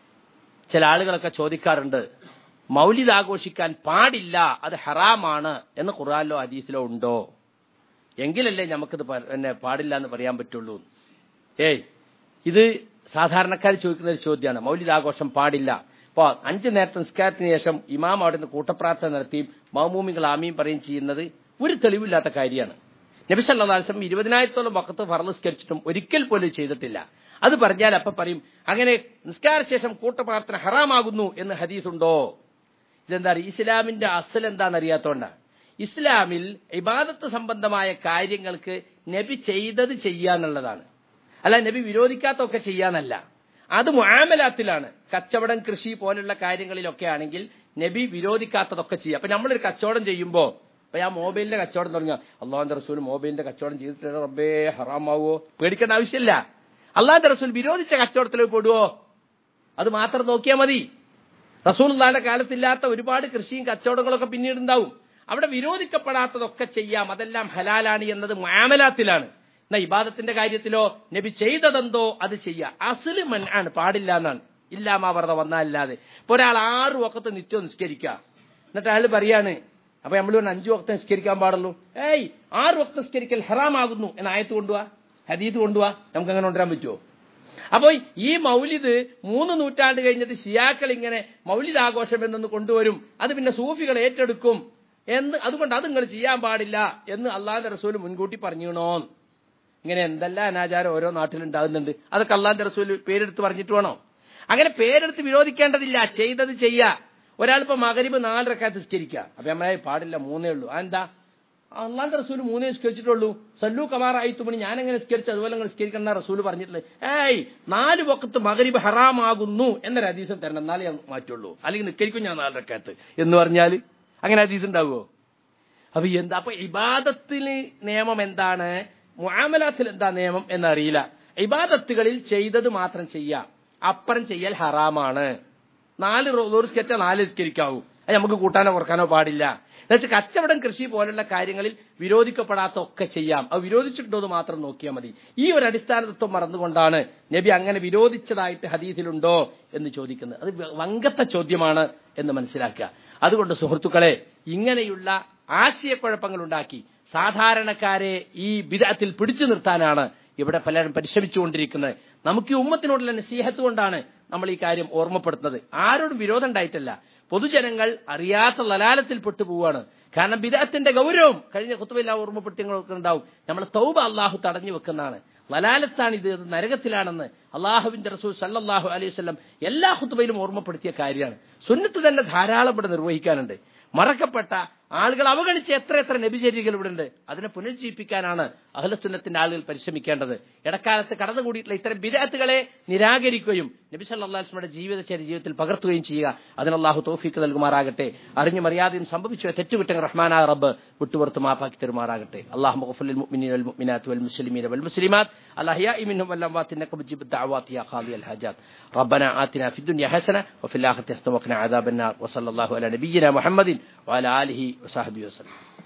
ചില ആളുകളൊക്കെ ചോദിക്കാറുണ്ട് മൗലിദ് ആഘോഷിക്കാൻ പാടില്ല അത് ഹറാമാണ് എന്ന് ഖുറാനിലോ ഹദീസിലോ ഉണ്ടോ എങ്കിലല്ലേ നമുക്കിത് പ- പിന്നെ പാടില്ല എന്ന് പറയാൻ പറ്റുള്ളൂ ഏയ് ഇത് സാധാരണക്കാർ ചോദിക്കുന്ന ഒരു ചോദ്യമാണ് മൗലിദ് ആഘോഷം പാടില്ല ഇപ്പോ അഞ്ചു നേരത്തെ നിസ്കാരത്തിന് ശേഷം ഇമാം അവിടെ നിന്ന് കൂട്ടപ്രാർത്ഥന നടത്തിയും മൗമൂമികൾ ആമീം പറയും ചെയ്യുന്നത് ഒരു തെളിവില്ലാത്ത കാര്യമാണ് നബി സല്ലല്ലാഹു അലൈഹി വസല്ലം ഇരുപതിനായിരത്തോളം വക്കത്ത് ഫറലസ്കരിച്ചിട്ടും ഒരിക്കൽ പോലും ചെയ്തിട്ടില്ല അത് പറഞ്ഞാൽ അപ്പൊ പറയും അങ്ങനെ നിസ്കാരശേഷം കൂട്ടപ്രാർത്ഥന ഹറാമാകുന്നു എന്ന് ഹദീസ് ഉണ്ടോ ഇതെന്താ അറിയ ഇസ്ലാമിന്റെ അസൽ എന്താണെന്ന് അറിയാത്തോണ്ടാണ് ഇസ്ലാമിൽ ഇബാദത്ത് സംബന്ധമായ കാര്യങ്ങൾക്ക് നബി ചെയ്തത് ചെയ്യാന്നുള്ളതാണ് അല്ല നബി വിരോധിക്കാത്തൊക്കെ ചെയ്യാന്നല്ല അത് മുആമലാത്തിലാണ് കച്ചവടം കൃഷി പോലുള്ള കാര്യങ്ങളിലൊക്കെ ആണെങ്കിൽ നബി വിരോധിക്കാത്തതൊക്കെ ചെയ്യാം അപ്പൊ നമ്മളൊരു കച്ചവടം ചെയ്യുമ്പോ അപ്പൊ ഞാൻ മൊബൈലിന്റെ കച്ചവടം തുടങ്ങിയ അള്ളാഹുന്റെ റസൂൽ മൊബൈലിന്റെ കച്ചവടം ചെയ്തിട്ട് റബ്ബേ ഹറാമാവോ പേടിക്കേണ്ട ആവശ്യമില്ല അള്ളാഹുന്റെ റസൂൽ വിരോധിച്ച കച്ചവടത്തിലേക്ക് പെടുവോ അത് മാത്രം നോക്കിയാൽ മതി റസൂൽദാന്റെ കാലത്തില്ലാത്ത ഒരുപാട് കൃഷിയും കച്ചവടങ്ങളൊക്കെ പിന്നീട് ഉണ്ടാവും അവിടെ വിരോധിക്കപ്പെടാത്തതൊക്കെ ചെയ്യാം അതെല്ലാം ഹലാലാണ് എന്നത് മാമലാത്തിലാണ് എന്നാ ഇബാദത്തിന്റെ കാര്യത്തിലോ നബി ചെയ്തതെന്തോ അത് ചെയ്യാം അസല് മൻ ആണ് പാടില്ല എന്നാണ് ഇല്ലാമാവർദ്ധ വന്നാലല്ലാതെ ഇപ്പൊ ഒരാൾ ആറ് വക്കത്ത് നിത്യം നിസ്കരിക്കുക എന്നിട്ട് അയാൾ പറയാണ് അപ്പൊ നമ്മൾ പറഞ്ഞു അഞ്ചു വക്ത് നിസ്കരിക്കാൻ പാടുള്ളൂ ഏയ് ആറ് വക്ത് നിസ്കരിക്കൽ ഹറാമാകുന്നു എന്ന ആയത്ത് കൊണ്ടുപോവാ ഹദീത്ത് കൊണ്ടുപോവാ നമുക്ക് അങ്ങനെ കൊണ്ടുവരാൻ പറ്റുമോ അപ്പൊ ഈ മൗലിദ് മൂന്ന് നൂറ്റാണ്ട് കഴിഞ്ഞിട്ട് ഷിയാക്കൾ ഇങ്ങനെ മൗലിദ് ആഘോഷം എന്നൊന്ന് കൊണ്ടുവരും അത് പിന്നെ സൂഫികൾ ഏറ്റെടുക്കും എന്ന് അതുകൊണ്ട് അത് നിങ്ങൾ ചെയ്യാൻ പാടില്ല എന്ന് അള്ളാന്റെ റസൂൽ മുൻകൂട്ടി പറഞ്ഞിണോ ഇങ്ങനെ എന്തെല്ലാം അനാചാരം ഓരോ നാട്ടിലുണ്ടാകുന്നുണ്ട് അതൊക്കെ അള്ളാന്റെ റസൂൽ പേരെടുത്ത് പറഞ്ഞിട്ട് വേണോ അങ്ങനെ പേരെടുത്ത് വിരോധിക്കേണ്ടതില്ല ചെയ്തത് ചെയ്യാ ഒരാളിപ്പോ മകരിബ് നാലരക്കാത്ത് നിസ്കരിക്കുക അപ്പൊ നമ്മളെ പാടില്ല മൂന്നേ ഉള്ളൂ അതെന്താ അള്ളാന്റെ റസൂൽ മൂന്നേ നിസ്കരിച്ചിട്ടുള്ളൂ സല്ലു കമാറായി തുമണി ഞാൻ എങ്ങനെ നിസ്കരിച്ചു അതുപോലെ നിങ്ങൾ നിസ്കരിക്കണം റസൂൽ പറഞ്ഞിട്ടുള്ളത് ഏയ് നാല് വക്കത്ത് മകരിബ് ഹറാമാകുന്നു എന്നൊരു ഹദീസം തരണം എന്നാലേ ഞാൻ മാറ്റുള്ളൂ അല്ലെങ്കിൽ നിസ്കരിക്കും ഞാൻ നാലരക്കാത്ത് എന്ന് പറഞ്ഞാൽ അങ്ങനെ ഹദീസ് ഉണ്ടാവുമോ അപ്പൊ എന്താ അപ്പൊ ഇബാദത്തിന് നിയമം എന്താണ് മുആമലാത്തിൽ എന്താ നിയമം എന്നറിയില്ല ഇബാദത്തുകളിൽ ചെയ്തത് മാത്രം ചെയ്യാം അപ്പുറം ചെയ്യൽ ഹറാമാണ് നാല് റോഡ് സ്കെച്ച നാല് സ്കരിക്കാവൂ അത് നമുക്ക് കൂട്ടാനോ കുറക്കാനോ പാടില്ല എന്നുവെച്ചാൽ കച്ചവടം കൃഷി പോലുള്ള കാര്യങ്ങളിൽ വിരോധിക്കപ്പെടാത്ത ഒക്കെ ചെയ്യാം അത് വിരോധിച്ചിട്ടുണ്ടോ എന്ന് മാത്രം നോക്കിയാൽ മതി ഈ ഒരു അടിസ്ഥാന തത്വം മറന്നുകൊണ്ടാണ് നബി അങ്ങനെ വിരോധിച്ചതായിട്ട് ഹദീസിലുണ്ടോ എന്ന് ചോദിക്കുന്നത് അത് വങ്കത്ത ചോദ്യമാണ് എന്ന് മനസ്സിലാക്കുക അതുകൊണ്ട് സുഹൃത്തുക്കളെ ഇങ്ങനെയുള്ള ആശയക്കുഴപ്പങ്ങൾ ഉണ്ടാക്കി സാധാരണക്കാരെ ഈ ബിദഅത്തിൽ പിടിച്ചു നിർത്താനാണ് ഇവിടെ പലരും പരിശ്രമിച്ചുകൊണ്ടിരിക്കുന്നത് നമുക്ക് ഈ ഉമ്മത്തിനോടുള്ള നസീഹത്ത് കൊണ്ടാണ് നമ്മൾ ഈ കാര്യം ഓർമ്മപ്പെടുത്തുന്നത് ആരോടും വിരോധം ഉണ്ടായിട്ടല്ല പൊതുജനങ്ങൾ അറിയാത്ത ലലാലത്തിൽ പെട്ടുപോവാണ് കാരണം ബിദഅത്തിന്റെ ഗൗരവം കഴിഞ്ഞ കുത്തുവെല്ലാം ഓർമ്മപ്പെടുത്തിയങ്ങൾക്ക് ഉണ്ടാവും നമ്മൾ തൗബ അള്ളാഹു തടഞ്ഞു വെക്കുന്നതാണ് ലലാലത്താണ് ഇത് ഇത് നരകത്തിലാണെന്ന് അള്ളാഹുവിന്റെ റസൂൽ സല്ലല്ലാഹു അലൈഹി വസല്ലം എല്ലാ ഹുത്തുബയിലും ഓർമ്മപ്പെടുത്തിയ കാര്യമാണ് സുന്നത്ത് തന്നെ ധാരാളം ഇവിടെ നിർവഹിക്കാനുണ്ട് മറക്കപ്പെട്ട ആളുകൾ അവഗണിച്ച എത്ര എത്ര നബിചര്യകൾ ഇവിടെ ഉണ്ട് അതിനെ പുനരുജ്ജീവിപ്പിക്കാനാണ് അഹ്ലസുന്നത്തിന്റെ ആളുകൾ പരിശ്രമിക്കേണ്ടത് ഇടക്കാലത്ത് കടന്നുകൂടിയിട്ടുള്ള ഇത്തരം വിദഗ്ധകളെ നിരാകരിക്കുകയും നബി സല്ലാസ്മയുടെ ജീവിതചര്യ ജീവിതത്തിൽ പകർത്തുകയും ചെയ്യുക അതിന് അള്ളാഹു തോഫീക്ക് നൽകുമാറാകട്ടെ അറിഞ്ഞും അറിയാതെയും സംഭവിച്ച തെറ്റുകുറ്റങ്ങൾ റഹ്മാനാ റബ്ബ് വിട്ടുപുറത്ത് മാപ്പാക്കി തരുമാറാകട്ടെ അള്ളാഹു മുഖഫുൽ മുഅ്മിനീന വൽ മുഅ്മിനാത്ത് വൽ മുസ്ലിമീന വൽ മുസ്ലിമാത്ത് അൽഅഹ്യാഇ മിൻഹും വൽ അംവാത്ത് ഇന്നക മുജീബു ദഅവാതി യാ ഖാദി അൽ ഹാജാത്ത് ربنا آتنا في الدنيا حسنة وفي الآخرة حسنة وقنا عذاب النار وصلى الله على نبينا محمد وعلى آله وصحبه وسلم